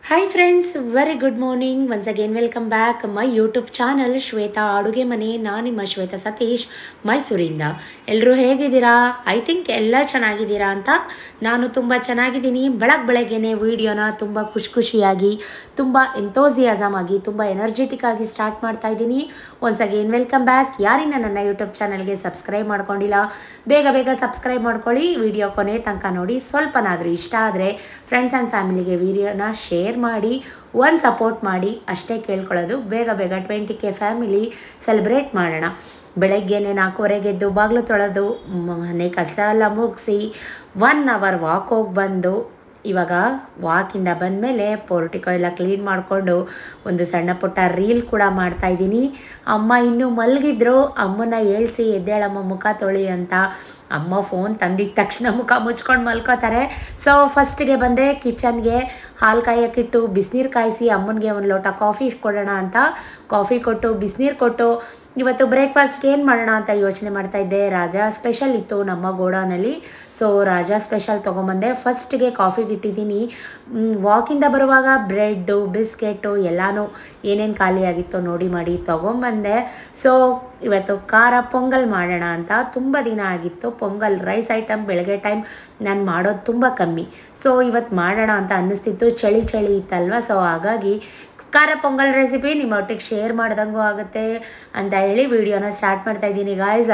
hi friends very good morning once again welcome back my YouTube channel Shweta ಅಡುಗೆ ಮನೆ ನಾನು ನಿಮ್ಮ ಶ್ವೇತಾ ಸತೀಶ್ ಮೈಸೂರಿಂದ ಎಲ್ಲರೂ ಹೇಗಿದ್ದೀರಾ ಐ ಥಿಂಕ್ ಎಲ್ಲ ಚೆನ್ನಾಗಿದ್ದೀರಾ ಅಂತ ನಾನು ತುಂಬ ಚೆನ್ನಾಗಿದ್ದೀನಿ ಬೆಳಗ್ಗೆ ಬೆಳಗ್ಗೆನೆ ವೀಡಿಯೋನ ತುಂಬ ಖುಷಿ ಖುಷಿಯಾಗಿ ತುಂಬ ಎಂತೋಸಿಯಾಸಮ್ ಆಗಿ ತುಂಬ ಎನರ್ಜೆಟಿಕ್ ಆಗಿ ಸ್ಟಾರ್ಟ್ ಮಾಡ್ತಾ ಇದ್ದೀನಿ ಒನ್ಸ್ ಅಗೇನ್ ವೆಲ್ಕಮ್ ಬ್ಯಾಕ್ ಯಾರಿನ ನನ್ನ ಯೂಟ್ಯೂಬ್ ಚಾನಲ್ಗೆ ಸಬ್ಸ್ಕ್ರೈಬ್ ಮಾಡ್ಕೊಂಡಿಲ್ಲ ಬೇಗ ಬೇಗ ಸಬ್ಸ್ಕ್ರೈಬ್ ಮಾಡ್ಕೊಳ್ಳಿ ವಿಡಿಯೋ ಕೊನೆ ತನಕ ನೋಡಿ ಸ್ವಲ್ಪನಾದರೂ ಇಷ್ಟ ಆದರೆ ಫ್ರೆಂಡ್ಸ್ ಆ್ಯಂಡ್ ಫ್ಯಾಮಿಲಿಗೆ ವಿಡಿಯೋನ ಶೇರ್ ಮಾಡಿ ಒಂದು ಸಪೋರ್ಟ್ ಮಾಡಿ ಅಷ್ಟೇ ಕೇಳ್ಕೊಳ್ಳೋದು ಬೇಗ ಬೇಗ ಟ್ವೆಂಟಿ ಕೆ ಫ್ಯಾಮಿಲಿ ಸೆಲೆಬ್ರೇಟ್ ಮಾಡೋಣ ಬೆಳಗ್ಗೆನೆ ನಾಲ್ಕೂವರೆಗೆ ಎದ್ದು ಬಾಗಿಲು ತೊಳೆದು ಮ್- ಮನೆ ಕೆಲಸ ಎಲ್ಲ ಮುಗಿಸಿ ಒನ್ ಅವರ್ ವಾಕ್ ಹೋಗಿ ಬಂದು ಇವಾಗ ವಾಕಿಂದ ಬಂದಮೇಲೆ ಪೋರ್ಟಿಕೋ ಎಲ್ಲ ಕ್ಲೀನ್ ಮಾಡಿಕೊಂಡು ಒಂದು ಸಣ್ಣ ಪುಟ್ಟ ರೀಲ್ ಕೂಡ ಮಾಡ್ತಾ ಇದ್ದೀನಿ ಅಮ್ಮ ಇನ್ನೂ ಮಲಗಿದ್ರು ಅಮ್ಮನ ಏಳ್ಸಿ ಎದ್ದೇಳಮ್ಮ ಮುಖ ತೊಳಿ ಅಂತ ಅಮ್ಮ ಫೋನ್ ತಂದಿದ್ದ ತಕ್ಷಣ ಮುಖ ಮುಚ್ಕೊಂಡು ಮಲ್ಕೋತಾರೆ ಸೊ ಫಸ್ಟ್ಗೆ ಬಂದೆ ಕಿಚನ್ಗೆ ಹಾಲು ಕಾಯಕ್ಕಿಟ್ಟು ಬಿಸಿನೀರು ಕಾಯಿಸಿ ಅಮ್ಮನಿಗೆ ಒಂದು ಲೋಟ ಕಾಫಿ ಕೊಡೋಣ ಅಂತ ಕಾಫಿ ಕೊಟ್ಟು ಬಿಸಿನೀರು ಕೊಟ್ಟು ಇವತ್ತು ಬ್ರೇಕ್ಫಾಸ್ಟ್ಗೆ ಏನು ಮಾಡೋಣ ಅಂತ ಯೋಚನೆ ಮಾಡ್ತಾ ಇದ್ದೆ ರಾಜಾ ಸ್ಪೆಷಲ್ ಇತ್ತು ನಮ್ಮ ಗೋಡಾನಲ್ಲಿ ಸೊ ರಾಜಾ ಸ್ಪೆಷಲ್ ತೊಗೊಂಬಂದೆ ಫಸ್ಟ್ಗೆ ಕಾಫಿಗೆ ಇಟ್ಟಿದ್ದೀನಿ ವಾಕಿಂದ ಬರುವಾಗ ಬ್ರೆಡ್ಡು ಬಿಸ್ಕೆಟು ಎಲ್ಲನೂ ಏನೇನು ಖಾಲಿ ಆಗಿತ್ತೋ ನೋಡಿ ಮಾಡಿ ತೊಗೊಂಬಂದೆ ಸೊ ಇವತ್ತು ಖಾರ ಪೊಂಗಲ್ ಮಾಡೋಣ ಅಂತ ತುಂಬ ದಿನ ಆಗಿತ್ತು ಪೊಂಗಲ್ ರೈಸ್ ಐಟಮ್ ಬೆಳಗ್ಗೆ ಟೈಮ್ ನಾನು ಮಾಡೋದು ತುಂಬ ಕಮ್ಮಿ ಸೊ ಇವತ್ತು ಮಾಡೋಣ ಅಂತ ಅನ್ನಿಸ್ತಿತ್ತು ಚಳಿ ಚಳಿ ಇತ್ತಲ್ವ ಸೊ ಹಾಗಾಗಿ ಖಾರ ಪೊಂಗಲ್ ರೆಸಿಪಿ ನಿಮ್ಮೊಟ್ಟಿಗೆ ಶೇರ್ ಮಾಡ್ದಂಗೂ ಆಗುತ್ತೆ ಅಂತ ಹೇಳಿ ವಿಡಿಯೋನ ಸ್ಟಾರ್ಟ್ ಮಾಡ್ತಾ ಇದ್ದೀನಿ ಗಾಯ್ಸ್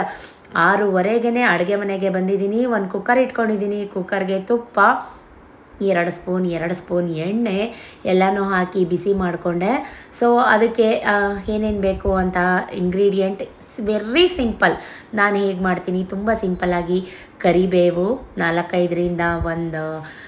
ಆರೂವರೆಗೆ ಅಡುಗೆ ಮನೆಗೆ ಬಂದಿದ್ದೀನಿ ಒಂದು ಕುಕ್ಕರ್ ಇಟ್ಕೊಂಡಿದ್ದೀನಿ ಕುಕ್ಕರ್ಗೆ ತುಪ್ಪ ಎರಡು ಸ್ಪೂನ್ ಎರಡು ಸ್ಪೂನ್ ಎಣ್ಣೆ ಎಲ್ಲನೂ ಹಾಕಿ ಬಿಸಿ ಮಾಡಿಕೊಂಡೆ ಸೊ ಅದಕ್ಕೆ ಏನೇನು ಬೇಕು ಅಂತ ಇಂಗ್ರೀಡಿಯೆಂಟ್ ವೆರಿ ಸಿಂಪಲ್ ನಾನು ಹೇಗೆ ಮಾಡ್ತೀನಿ ತುಂಬ ಸಿಂಪಲ್ಲಾಗಿ ಕರಿಬೇವು ನಾಲ್ಕೈದರಿಂದ ಒಂದು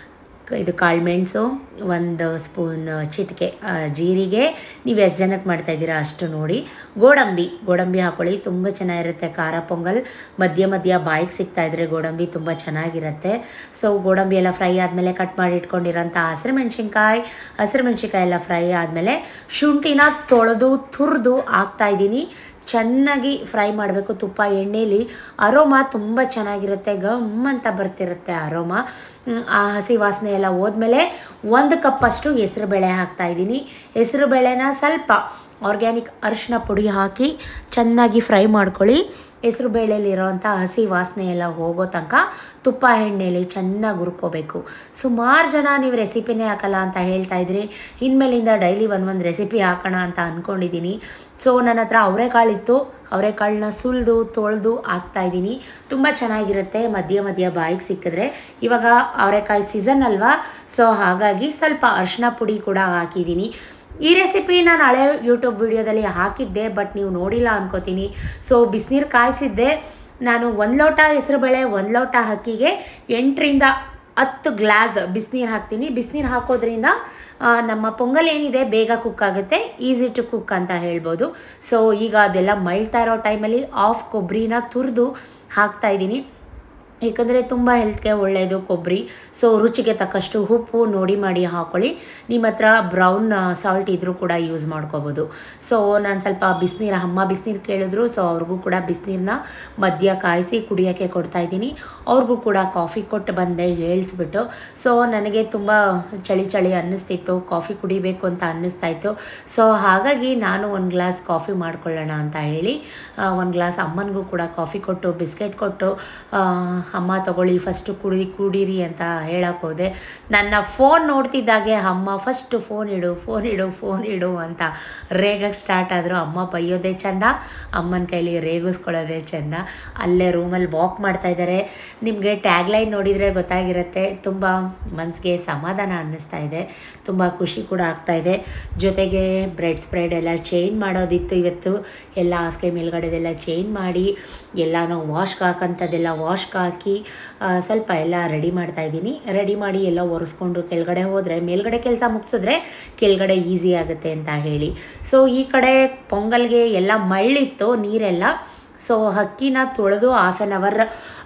ಕ- ಇದು ಕಾಳುಮೆಣಸು ಒಂದು ಸ್ಪೂನ್ ಚಿಟಿಕೆ ಆ, ಜೀರಿಗೆ ನೀವು ಎಷ್ಟು ಜನಕ್ಕೆ ಮಾಡ್ತಾಯಿದ್ದೀರಾ ಅಷ್ಟು ನೋಡಿ ಗೋಡಂಬಿ ಗೋಡಂಬಿ ಹಾಕೊಳ್ಳಿ ತುಂಬ ಚೆನ್ನಾಗಿರುತ್ತೆ ಖಾರ ಪೊಂಗಲ್ ಮಧ್ಯ ಮಧ್ಯ ಬಾಯಿಗೆ ಸಿಗ್ತಾ ಇದ್ರೆ ಗೋಡಂಬಿ ತುಂಬ ಚೆನ್ನಾಗಿರುತ್ತೆ ಸೊ ಗೋಡಂಬಿ ಎಲ್ಲ ಫ್ರೈ ಆದಮೇಲೆ ಕಟ್ ಮಾಡಿ ಇಟ್ಕೊಂಡಿರೋಂಥ ಹಸಿರು ಮೆಣಸಿನ್ಕಾಯಿ ಹಸಿರು ಮೆಣಸಿನ್ಕಾಯಿ ಎಲ್ಲ ಫ್ರೈ ಆದಮೇಲೆ ಶುಂಠಿನ ತೊಳೆದು ತುರಿದು ಹಾಕ್ತಾಯಿದ್ದೀನಿ ಚೆನ್ನಾಗಿ ಫ್ರೈ ಮಾಡಬೇಕು ತುಪ್ಪ ಎಣ್ಣೆಲಿ ಅರೋಮ ತುಂಬ ಚೆನ್ನಾಗಿರುತ್ತೆ ಗಮ್ ಅಂತ ಬರ್ತಿರುತ್ತೆ ಅರೋಮ ಮ್, ಆ ಹಸಿ ವಾಸನೆ ಎಲ್ಲ ಹೋದ್ಮೇಲೆ ಒಂದು ಕಪ್ಪಷ್ಟು ಹೆಸರುಬೇಳೆ ಹಾಕ್ತಾಯಿದ್ದೀನಿ ಹೆಸರುಬೇಳೆನ ಸ್ವಲ್ಪ ಆರ್ಗ್ಯಾನಿಕ್ ಅರಿಶಿನ ಪುಡಿ ಹಾಕಿ ಚೆನ್ನಾಗಿ ಫ್ರೈ ಮಾಡ್ಕೊಳ್ಳಿ ಹೆಸರು ಬೇಳೆಲಿರೋಂಥ ಹಸಿ ವಾಸನೆ ಎಲ್ಲ ಹೋಗೋ ತನಕ ತುಪ್ಪ ಎಣ್ಣೆಲಿ ಚೆನ್ನಾಗಿ ಹುರ್ಕೋಬೇಕು ಸುಮಾರು ಜನ ನೀವು ರೆಸಿಪಿನೇ ಹಾಕಲ್ಲ ಅಂತ ಹೇಳ್ತಾ ಇದ್ರಿ ಇನ್ಮೇಲಿಂದ ಡೈಲಿ ಒಂದು ಒಂದು ರೆಸಿಪಿ ಹಾಕೋಣ ಅಂತ ಅಂದ್ಕೊಂಡಿದ್ದೀನಿ ಸೊ ನನ್ನ ಹತ್ರ ಅವರೆಕಾಳಿತ್ತು ಅವರೆಕಾಳನ್ನ ಸುಲಿದು ತೊಳೆದು ಹಾಕ್ತಾಯಿದ್ದೀನಿ ತುಂಬ ಚೆನ್ನಾಗಿರುತ್ತೆ ಮಧ್ಯ ಮಧ್ಯ ಬಾಯಿಗೆ ಸಿಕ್ಕಿದ್ರೆ ಇವಾಗ ಅವರೆಕಾಯಿ ಸೀಸನ್ ಅಲ್ವಾ ಸೊ ಹಾಗಾಗಿ ಸ್ವಲ್ಪ ಅರಿಶಿನ ಪುಡಿ ಕೂಡ ಹಾಕಿದ್ದೀನಿ ಈ ರೆಸಿಪಿ ನಾನು ಹಳೆ ಯೂಟ್ಯೂಬ್ ವಿಡಿಯೋದಲ್ಲಿ ಹಾಕಿದ್ದೆ ಬಟ್ ನೀವು ನೋಡಿಲ್ಲ ಅನ್ಕೋತೀನಿ ಸೊ ಬಿಸಿನೀರು ಕಾಯಿಸಿದ್ದೆ ನಾನು ಒಂದು ಲೋಟ ಹೆಸರುಬೇಳೆ ಒಂದು ಲೋಟ ಅಕ್ಕಿಗೆ ಎಂಟರಿಂದ ಹತ್ತು ಗ್ಲಾಸ್ ಬಿಸಿನೀರು ಹಾಕ್ತೀನಿ ಬಿಸಿನೀರು ಹಾಕೋದ್ರಿಂದ ಆ, ನಮ್ಮ ಪೊಂಗಲ್ ಏನಿದೆ ಬೇಗ ಕುಕ್ ಆಗುತ್ತೆ ಈಸಿ ಟು ಕುಕ್ ಅಂತ ಹೇಳ್ಬೋದು ಸೊ ಈಗ ಅದೆಲ್ಲ ಮಳ್ತಾ ಇರೋ ಟೈಮಲ್ಲಿ ಆಫ್ ಕೊಬ್ಬರಿನ ತುರಿದು ಹಾಕ್ತಾಯಿದ್ದೀನಿ ಏಕೆಂದರೆ ತುಂಬ ಹೆಲ್ತ್ಗೆ ಒಳ್ಳೆಯದು ಕೊಬ್ಬರಿ ಸೊ ರುಚಿಗೆ ತಕ್ಕಷ್ಟು ಉಪ್ಪು ನೋಡಿ ಮಾಡಿ ಹಾಕೊಳ್ಳಿ ನಿಮ್ಮ ಹತ್ರ ಬ್ರೌನ್ ಸಾಲ್ಟ್ ಇದ್ದರೂ ಕೂಡ ಯೂಸ್ ಮಾಡ್ಕೋಬೋದು ಸೊ ನಾನು ಸ್ವಲ್ಪ ಬಿಸಿನೀರು ಅಮ್ಮ ಬಿಸಿನೀರು ಕೇಳಿದ್ರು ಸೊ ಅವ್ರಿಗೂ ಕೂಡ ಬಿಸಿನೀರನ್ನ ಮಧ್ಯ ಕಾಯಿಸಿ ಕುಡಿಯೋಕ್ಕೆ ಕೊಡ್ತಾಯಿದ್ದೀನಿ ಅವ್ರಿಗೂ ಕೂಡ ಕಾಫಿ ಕೊಟ್ಟು ಬಂದೆ ಹೇಳ್ಸ್ಬಿಟ್ಟು ಸೊ ನನಗೆ ತುಂಬ ಚಳಿ ಚಳಿ ಅನ್ನಿಸ್ತಿತ್ತು ಕಾಫಿ ಕುಡಿಬೇಕು ಅಂತ ಅನ್ನಿಸ್ತಾ ಇತ್ತು ಸೊ ಹಾಗಾಗಿ ನಾನು ಒಂದು ಗ್ಲಾಸ್ ಕಾಫಿ ಮಾಡ್ಕೊಳ್ಳೋಣ ಅಂತ ಹೇಳಿ ಒಂದು ಗ್ಲಾಸ್ ಅಮ್ಮನಿಗೂ ಕೂಡ ಕಾಫಿ ಕೊಟ್ಟು ಬಿಸ್ಕೆಟ್ ಕೊಟ್ಟು ಆ, ಅಮ್ಮ ತಗೊಳ್ಳಿ ಫಸ್ಟು ಕುಡಿ ಕುಡೀರಿ ಅಂತ ಹೇಳಕ್ಕೆ ಹೋದೆ ನನ್ನ ಫೋನ್ ನೋಡ್ತಿದ್ದಾಗೆ ಅಮ್ಮ ಫಸ್ಟು ಫೋನ್ ಇಡು ಫೋನ್ ಇಡು ಫೋನ್ ಇಡು ಅಂತ ರೇಗಕ್ಕೆ ಸ್ಟಾರ್ಟ್ ಆದರು ಅಮ್ಮ ಬೈಯೋದೇ ಚಂದ ಅಮ್ಮನ ಕೈಲಿ ರೇಗಿಸ್ಕೊಳ್ಳೋದೇ ಚಂದ ಅಲ್ಲೇ ರೂಮಲ್ಲಿ ವಾಕ್ ಮಾಡ್ತಾ ಇದ್ದಾರೆ ನಿಮಗೆ ಟ್ಯಾಗ್ಲೈನ್ ನೋಡಿದರೆ ಗೊತ್ತಾಗಿರುತ್ತೆ ತುಂಬ ಮನಸ್ಸಿಗೆ ಸಮಾಧಾನ ಅನ್ನಿಸ್ತಾ ಇದೆ ತುಂಬ ಖುಷಿ ಕೂಡ ಆಗ್ತಾ ಇದೆ ಜೊತೆಗೆ ಬ್ರೆಡ್ ಸ್ಪ್ರೆಡ್ ಎಲ್ಲ ಚೇಂಜ್ ಮಾಡೋದಿತ್ತು ಇವತ್ತು ಎಲ್ಲ ಹಾಸಿಗೆ ಮೇಲ್ಗಡೆದೆಲ್ಲ ಚೇಂಜ್ ಮಾಡಿ ಎಲ್ಲನೂ ವಾಶ್ಗೆ ಹಾಕೋಂಥದ್ದೆಲ್ಲ ವಾಶ್ಗೆ ಹಾಕಿ ಆ, ಸ್ವಲ್ಪ ಎಲ್ಲ ರೆಡಿ ಮಾಡ್ತಾ ಇದ್ದೀನಿ ರೆಡಿ ಮಾಡಿ ಎಲ್ಲ ಒರೆಸ್ಕೊಂಡು ಕೆಳಗಡೆ ಹೋದರೆ ಮೇಲ್ಗಡೆ ಕೆಲಸ ಮುಗಿಸಿದ್ರೆ ಕೆಳಗಡೆ ಈಸಿ ಆಗುತ್ತೆ ಅಂತ ಹೇಳಿ ಸೊ ಈ ಕಡೆ ಪೊಂಗಲ್ಗೆ ಎಲ್ಲ ಮಳ್ಳಿತ್ತು ನೀರೆಲ್ಲ ಸೊ ಅಕ್ಕಿನ ತೊಳೆದು ಹಾಫ್ ಆನ್ ಅವರ್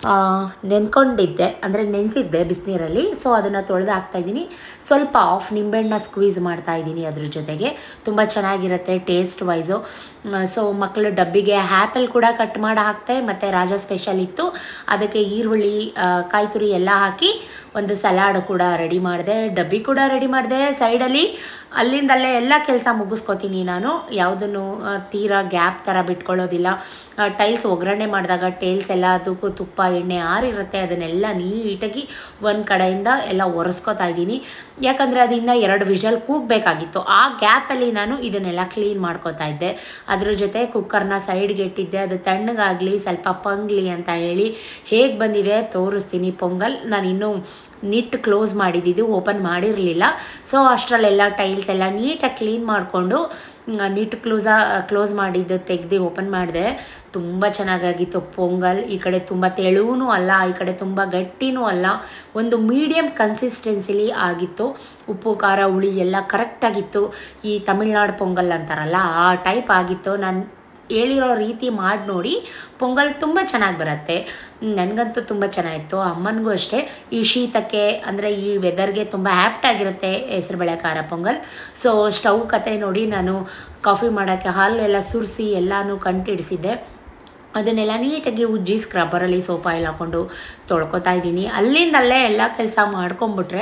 ನೆನ್ಕೊಂಡಿದ್ದೆ ಅಂದರೆ ನೆನೆಸಿದ್ದೆ ಬಿಸಿನೀರಲ್ಲಿ ಸೊ ಅದನ್ನು ತೊಳೆದು ಹಾಕ್ತಾಯಿದ್ದೀನಿ ಸ್ವಲ್ಪ ಆಫ್ ನಿಂಬೆಹಣ್ಣ ಸ್ಕ್ವೀಸ್ ಮಾಡ್ತಾ ಇದ್ದೀನಿ ಅದ್ರ ಜೊತೆಗೆ ತುಂಬ ಚೆನ್ನಾಗಿರುತ್ತೆ ಟೇಸ್ಟ್ ವೈಸು ಸೊ ಮಕ್ಕಳು ಡಬ್ಬಿಗೆ ಆ್ಯಪಲ್ ಕೂಡ ಕಟ್ ಮಾಡಿ ಹಾಕ್ತೆ ಮತ್ತು ರಾಜ ಸ್ಪೆಷಲ್ ಇತ್ತು ಅದಕ್ಕೆ ಈರುಳ್ಳಿ ಆ, ಕಾಯಿ ತುರಿ ಎಲ್ಲ ಹಾಕಿ ಒಂದು ಸಲಾಡ್ ಕೂಡ ರೆಡಿ ಮಾಡಿದೆ ಡಬ್ಬಿ ಕೂಡ ರೆಡಿ ಮಾಡಿದೆ ಸೈಡಲ್ಲಿ ಅಲ್ಲಿಂದಲ್ಲೇ ಎಲ್ಲ ಕೆಲಸ ಮುಗಿಸ್ಕೊತೀನಿ ನಾನು ಯಾವುದನ್ನು ಆ, ತೀರಾ ಗ್ಯಾಪ್ ಥರ ಬಿಟ್ಕೊಳ್ಳೋದಿಲ್ಲ ಟೈಲ್ಸ್ ಒಗ್ಗರಣೆ ಮಾಡಿದಾಗ ಟೈಲ್ಸ್ ಎಲ್ಲ ಅದಕ್ಕೂ ತುಪ್ಪ ಎಣ್ಣೆ ಆರಿರುತ್ತೆ ಅದನ್ನೆಲ್ಲ ನೀಟಾಗಿ ಒಂದು ಕಡೆಯಿಂದ ಎಲ್ಲ ಒರೆಸ್ಕೊತಾ ಇದ್ದೀನಿ ಯಾಕಂದರೆ ಅದರಿಂದ ಎರಡು ವಿಷಲ್ ಕೂಗಬೇಕಾಗಿತ್ತು ಆ ಗ್ಯಾಪಲ್ಲಿ ನಾನು ಇದನ್ನೆಲ್ಲ ಕ್ಲೀನ್ ಮಾಡ್ಕೊತಾ ಇದ್ದೆ ಅದ್ರ ಜೊತೆ ಕುಕ್ಕರ್ನ ಸೈಡ್ಗೆ ಇಟ್ಟಿದ್ದೆ ಅದು ತಣ್ಣಗಾಗಲಿ ಸ್ವಲ್ಪ ಪಂಗ್ಲಿ ಅಂತ ಹೇಳಿ ಹೇಗೆ ಬಂದಿದೆ ತೋರಿಸ್ತೀನಿ ಪೊಂಗಲ್ ನಾನು ಇನ್ನೂ ನೀಟ್ ಕ್ಲೋಸ್ ಮಾಡಿದ್ದು ಓಪನ್ ಮಾಡಿರಲಿಲ್ಲ ಸೊ ಅಷ್ಟರಲ್ಲೆಲ್ಲ ಟೈಲ್ಸ್ ಎಲ್ಲ ನೀಟಾಗಿ ಕ್ಲೀನ್ ಮಾಡಿಕೊಂಡು ನೀಟ್ ಕ್ಲೋಸ ಕ್ಲೋಸ್ ಮಾಡಿದ್ದು ತೆಗೆದು ಓಪನ್ ಮಾಡಿದೆ ತುಂಬ ಚೆನ್ನಾಗಾಗಿತ್ತು ಪೊಂಗಲ್ ಈ ಕಡೆ ತುಂಬ ತೆಳುವೂ ಅಲ್ಲ ಈ ಕಡೆ ತುಂಬ ಗಟ್ಟಿನೂ ಅಲ್ಲ ಒಂದು ಮೀಡಿಯಮ್ ಕನ್ಸಿಸ್ಟೆನ್ಸಿಲಿ ಆಗಿತ್ತು ಉಪ್ಪು ಖಾರ ಹುಳಿ ಎಲ್ಲ ಕರೆಕ್ಟಾಗಿತ್ತು ಈ ತಮಿಳ್ನಾಡು ಪೊಂಗಲ್ ಅಂತಾರಲ್ಲ ಆ ಟೈಪ್ ಆಗಿತ್ತು ನಾನು ಹೇಳಿರೋ ರೀತಿ ಮಾಡಿ ನೋಡಿ ಪೊಂಗಲ್ ತುಂಬ ಚೆನ್ನಾಗಿ ಬರುತ್ತೆ ನನಗಂತೂ ತುಂಬ ಚೆನ್ನಾಗಿತ್ತು ಅಮ್ಮನಿಗೂ ಅಷ್ಟೇ ಈ ಶೀತಕ್ಕೆ ಅಂದರೆ ಈ ವೆದರ್ಗೆ ತುಂಬ ಆ್ಯಪ್ಟ್ ಆಗಿರುತ್ತೆ ಹೆಸರುಬೇಳೆ ಖಾರ ಪೊಂಗಲ್ ಸೊ ಸ್ಟವ್ ಕತೆ ನೋಡಿ ನಾನು ಕಾಫಿ ಮಾಡೋಕ್ಕೆ ಹಾಲೆಲ್ಲ ಸುರಿಸಿ ಎಲ್ಲನೂ ಕಂಟಿಡಿಸಿದ್ದೆ ಅದನ್ನೆಲ್ಲ ನೀಟಾಗಿ ಉಜ್ಜಿ ಸ್ಕ್ರಬ್ಬರಲ್ಲಿ ಸೋಪ್ ಆಯಿಲ್ ಹಾಕ್ಕೊಂಡು ತೊಳ್ಕೊತಾ ಇದ್ದೀನಿ ಅಲ್ಲಿಂದಲ್ಲೇ ಎಲ್ಲ ಕೆಲಸ ಮಾಡ್ಕೊಂಬಿಟ್ರೆ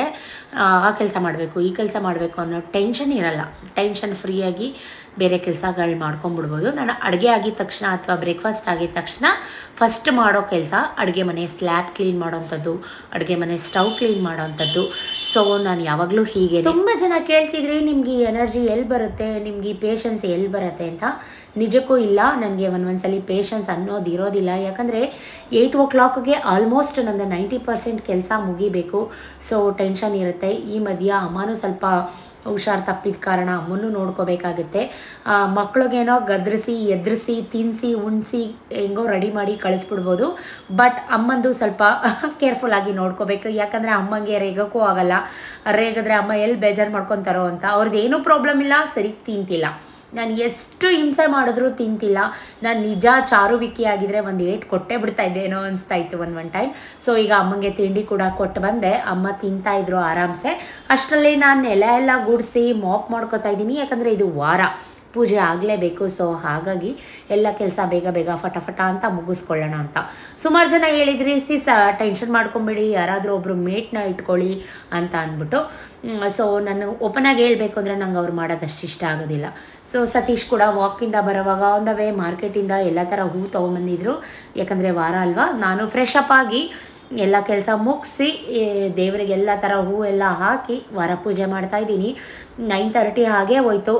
ಆ ಕೆಲಸ ಮಾಡಬೇಕು ಈ ಕೆಲಸ ಮಾಡಬೇಕು ಅನ್ನೋ ಟೆನ್ಷನ್ ಇರಲ್ಲ ಟೆನ್ಷನ್ ಫ್ರೀಯಾಗಿ ಬೇರೆ ಕೆಲಸಗಳು ಮಾಡ್ಕೊಂಬಿಡ್ಬೋದು ನಾನು ಅಡುಗೆ ಆಗಿದ ತಕ್ಷಣ ಅಥವಾ ಬ್ರೇಕ್ಫಾಸ್ಟ್ ಆಗಿದ ತಕ್ಷಣ ಫಸ್ಟ್ ಮಾಡೋ ಕೆಲಸ ಅಡುಗೆ ಮನೆ ಸ್ಲ್ಯಾಬ್ ಕ್ಲೀನ್ ಮಾಡೋವಂಥದ್ದು ಅಡುಗೆ ಮನೆ ಸ್ಟವ್ ಕ್ಲೀನ್ ಮಾಡೋವಂಥದ್ದು ಸೊ ನಾನು ಯಾವಾಗಲೂ ಹೀಗೆ ತುಂಬ ಜನ ಕೇಳ್ತಿದ್ರಿ ನಿಮ್ಗೆ ಈ ಎನರ್ಜಿ ಎಲ್ಲಿ ಬರುತ್ತೆ ನಿಮ್ಗೆ ಈ ಪೇಷನ್ಸ್ ಎಲ್ಲಿ ಬರುತ್ತೆ ಅಂತ ನಿಜಕ್ಕೂ ಇಲ್ಲ ನನಗೆ ಒಂದೊಂದ್ಸಲಿ ಪೇಷನ್ಸ್ ಅನ್ನೋದು ಇರೋದಿಲ್ಲ ಯಾಕಂದರೆ ಏಯ್ಟ್ ಓ ಕ್ಲಾಕ್ಗೆ ಆಲ್ಮೋಸ್ಟ್ ನಂದು ನೈಂಟಿ ಪರ್ಸೆಂಟ್ ಕೆಲಸ ಮುಗಿಬೇಕು ಸೊ ಟೆನ್ಷನ್ ಇರುತ್ತೆ ಈ ಮಧ್ಯ ಅಮ್ಮನೂ ಸ್ವಲ್ಪ ಹುಷಾರು ತಪ್ಪಿದ ಕಾರಣ ಅಮ್ಮನೂ ನೋಡ್ಕೋಬೇಕಾಗುತ್ತೆ ಮಕ್ಳಿಗೇನೋ ಗದ್ರಿಸಿ ಎದ್ರಿಸಿ ತಿನ್ನಿಸಿ ಉಣಿಸಿ ಹೆಂಗೋ ರೆಡಿ ಮಾಡಿ ಕಳಿಸ್ಬಿಡ್ಬೋದು ಬಟ್ ಅಮ್ಮಂದು ಸ್ವಲ್ಪ ಕೇರ್ಫುಲ್ ಆಗಿ ನೋಡ್ಕೋಬೇಕು ಯಾಕಂದರೆ ಅಮ್ಮಂಗೆ ರೇಗೋಕ್ಕೂ ಆಗಲ್ಲ ರೇಗಿದ್ರೆ ಅಮ್ಮ ಎಲ್ಲಿ ಬೇಜಾರು ಮಾಡ್ಕೊತಾರೋ ಅಂತ ಅವ್ರದ್ದು ಏನೂ ಪ್ರಾಬ್ಲಮ್ ಇಲ್ಲ ಸರಿ ತಿಂತಿಲ್ಲ ನಾನು ಎಷ್ಟು ಹಿಂಸೆ ಮಾಡಿದ್ರೂ ತಿಂತಿಲ್ಲ ನಾನು ನಿಜ ಚಾರುವಿಕ್ಕಿ ಆಗಿದ್ರೆ ಒಂದು ಏಟ್ ಕೊಟ್ಟೆ ಬಿಡ್ತಾ ಇದ್ದೆ ಏನೋ ಅನಿಸ್ತಾ ಇತ್ತು ಒನ್ ಒನ್ ಟೈಮ್ ಸೊ ಈಗ ಅಮ್ಮಂಗೆ ತಿಂಡಿ ಕೂಡ ಕೊಟ್ಟು ಬಂದೆ ಅಮ್ಮ ತಿಂತಾ ಇದ್ರು ಆರಾಮ್ಸೆ ಅಷ್ಟರಲ್ಲಿ ನಾನು ನೆಲ ಎಲ್ಲ ಗುಡಿಸಿ ಮಾಪ್ ಮಾಡ್ಕೊತಾ ಇದ್ದೀನಿ ಯಾಕಂದರೆ ಇದು ವಾರ ಪೂಜೆ ಆಗಲೇಬೇಕು ಸೊ ಹಾಗಾಗಿ ಎಲ್ಲ ಕೆಲಸ ಬೇಗ ಬೇಗ ಫಟಫಟ ಅಂತ ಮುಗಿಸ್ಕೊಳ್ಳೋಣ ಅಂತ ಸುಮಾರು ಜನ ಹೇಳಿದ್ರಿ ಸಿಸ್ ಟೆನ್ಷನ್ ಮಾಡ್ಕೊಂಬೇಡಿ ಯಾರಾದರೂ ಒಬ್ಬರು ಮೇಟ್ನ ಇಟ್ಕೊಳ್ಳಿ ಅಂತ ಅಂದ್ಬಿಟ್ಟು ಸೊ ನಾನು ಓಪನಾಗಿ ಹೇಳಬೇಕು ಅಂದರೆ ನಂಗೆ ಅವ್ರು ಮಾಡೋದಷ್ಟು ಇಷ್ಟ ಆಗೋದಿಲ್ಲ ಸೊ ಸತೀಶ್ ಕೂಡ ವಾಕಿಂದ ಬರೋವಾಗ ಆನ್ ದ ವೇ ಮಾರ್ಕೆಟಿಂದ ಎಲ್ಲ ಥರ ಹೂ ತೊಗೊಂಬಂದಿದ್ರು ಯಾಕಂದರೆ ವಾರ ಅಲ್ವಾ ನಾನು ಫ್ರೆಶ್ ಅಪ್ ಆಗಿ ಎಲ್ಲ ಕೆಲಸ ಮುಗಿಸಿ ದೇವರಿಗೆ ಎಲ್ಲ ಥರ ಹೂ ಎಲ್ಲ ಹಾಕಿ ವಾರ ಪೂಜೆ ಮಾಡ್ತಾ ಇದ್ದೀನಿ ನೈನ್ ತರ್ಟಿ ಹಾಗೆ ಹೋಯ್ತು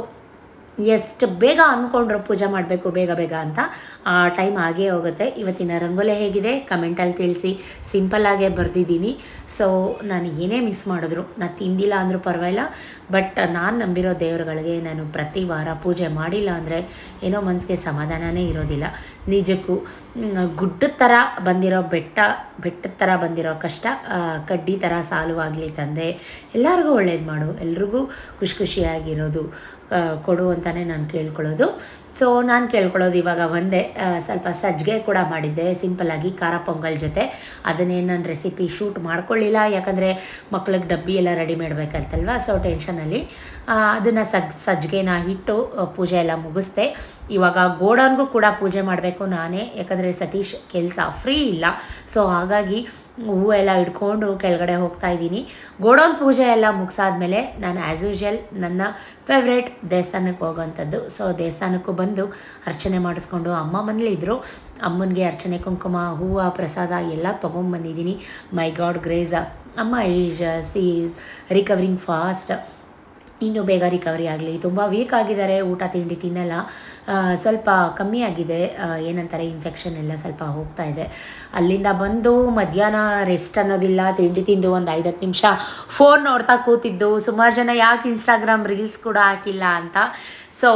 ಎಷ್ಟು ಬೇಗ ಅಂದ್ಕೊಂಡ್ರು ಪೂಜೆ ಮಾಡಬೇಕು ಬೇಗ ಬೇಗ ಅಂತ ಆ ಟೈಮ್ ಆಗೇ ಹೋಗುತ್ತೆ ಇವತ್ತಿನ ರಂಗೋಲೆ ಹೇಗಿದೆ ಕಮೆಂಟಲ್ಲಿ ತಿಳಿಸಿ ಸಿಂಪಲ್ಲಾಗೇ ಬರೆದಿದ್ದೀನಿ ಸೊ ನಾನು ಏನೇ ಮಿಸ್ ಮಾಡಿದ್ರು ನಾನು ತಿಂದಿಲ್ಲ ಅಂದರೂ ಪರವಾಗಿಲ್ಲ ಬಟ್ ನಾನು ನಂಬಿರೋ ದೇವರುಗಳಿಗೆ ನಾನು ಪ್ರತಿ ವಾರ ಪೂಜೆ ಮಾಡಿಲ್ಲ ಅಂದರೆ ಏನೋ ಮನಸ್ಸಿಗೆ ಸಮಾಧಾನನೇ ಇರೋದಿಲ್ಲ ನಿಜಕ್ಕೂ ಗುಡ್ಡದ ಥರ ಬಂದಿರೋ ಬೆಟ್ಟ ಬೆಟ್ಟದ ಥರ ಬಂದಿರೋ ಕಷ್ಟ ಆ, ಕಡ್ಡಿ ಥರ ಸಾಲುವಾಗಲಿ ತಂದೆ ಎಲ್ಲರಿಗೂ ಒಳ್ಳೇದು ಮಾಡು ಎಲ್ರಿಗೂ ಖುಷಿ ಖುಷಿಯಾಗಿರೋದು ಆ, ಕೊಡು ಅಂತಲೇ ನಾನು ಕೇಳ್ಕೊಳ್ಳೋದು ಸೊ ನಾನು ಕೇಳ್ಕೊಳ್ಳೋದು ಇವಾಗ ಒಂದೇ ಆ, ಸ್ವಲ್ಪ ಸಜ್ಜಿಗೆ ಕೂಡ ಮಾಡಿದ್ದೆ ಸಿಂಪಲ್ಲಾಗಿ ಖಾರ ಪೊಂಗಲ್ ಜೊತೆ ಅದನ್ನೇ ನಾನು ರೆಸಿಪಿ ಶೂಟ್ ಮಾಡ್ಕೊಳ್ಳಿಲ್ಲ ಯಾಕಂದರೆ ಮಕ್ಳಿಗೆ ಡಬ್ಬಿ ಎಲ್ಲ ರೆಡಿ ಮಾಡಬೇಕಂತಲ್ವ ಸೊ ಟೆನ್ಷನಲ್ಲಿ ಅದನ್ನು ಸಗ್ ಸಜ್ಜಿಗೆನ ಇಟ್ಟು ಆ, ಪೂಜೆ ಎಲ್ಲ ಮುಗಿಸ್ದೆ ಇವಾಗ ಗೋಡನ್ಗೂ ಕೂಡ ಪೂಜೆ ಮಾಡಬೇಕು ನಾನೇ ಯಾಕಂದರೆ ಸತೀಶ್ ಕೆಲಸ ಫ್ರೀ ಇಲ್ಲ ಸೊ ಹಾಗಾಗಿ ಹೂವು ಎಲ್ಲ ಇಟ್ಕೊಂಡು ಕೆಳಗಡೆ ಹೋಗ್ತಾ ಇದ್ದೀನಿ ಗೋಡೌನ್ ಪೂಜೆ ಎಲ್ಲ ಮುಗಿಸಾದ್ಮೇಲೆ ನಾನು ಆ್ಯಸ್ ಯೂಶಲ್ ನನ್ನ ಫೇವ್ರೇಟ್ ದೇವಸ್ಥಾನಕ್ಕೆ ಹೋಗೋವಂಥದ್ದು ಸೊ ದೇವಸ್ಥಾನಕ್ಕೂ ಬಂದು ಅರ್ಚನೆ ಮಾಡಿಸ್ಕೊಂಡು ಅಮ್ಮ ಮನೇಲಿದ್ದರು ಅಮ್ಮನಿಗೆ ಅರ್ಚನೆ ಕುಂಕುಮ ಹೂವು ಪ್ರಸಾದ ಎಲ್ಲ ತೊಗೊಂಬಂದಿದ್ದೀನಿ ಮೈ ಗಾಡ್ ಗ್ರೇಜ ಅಮ್ಮ ಈಸ್ ಸಿ ರಿಕವರಿಂಗ್ ಫಾಸ್ಟ್ ಇನ್ನೂ ಬೇಗ ರಿಕವರಿ ಆಗಲಿ ತುಂಬ ವೀಕ್ ಆಗಿದ್ದಾರೆ ಊಟ ತಿಂಡಿ ತಿನ್ನಲ್ಲ ಆ, ಸ್ವಲ್ಪ ಕಮ್ಮಿ ಆಗಿದೆ ಆ, ಏನಂತಾರೆ ಇನ್ಫೆಕ್ಷನ್ ಎಲ್ಲ ಸ್ವಲ್ಪ ಹೋಗ್ತಾ ಇದೆ ಅಲ್ಲಿಂದ ಬಂದು ಮಧ್ಯಾಹ್ನ ರೆಸ್ಟ್ ಅನ್ನೋದಿಲ್ಲ ತಿಂಡಿ ತಿಂದು ಒಂದು ಐದತ್ತು ನಿಮಿಷ ಫೋನ್ ನೋಡ್ತಾ ಕೂತಿದ್ದು ಸುಮಾರು ಜನ ಯಾಕೆ ಇನ್ಸ್ಟಾಗ್ರಾಮ್ ರೀಲ್ಸ್ ಕೂಡ ಹಾಕಿಲ್ಲ ಅಂತ ಸೊ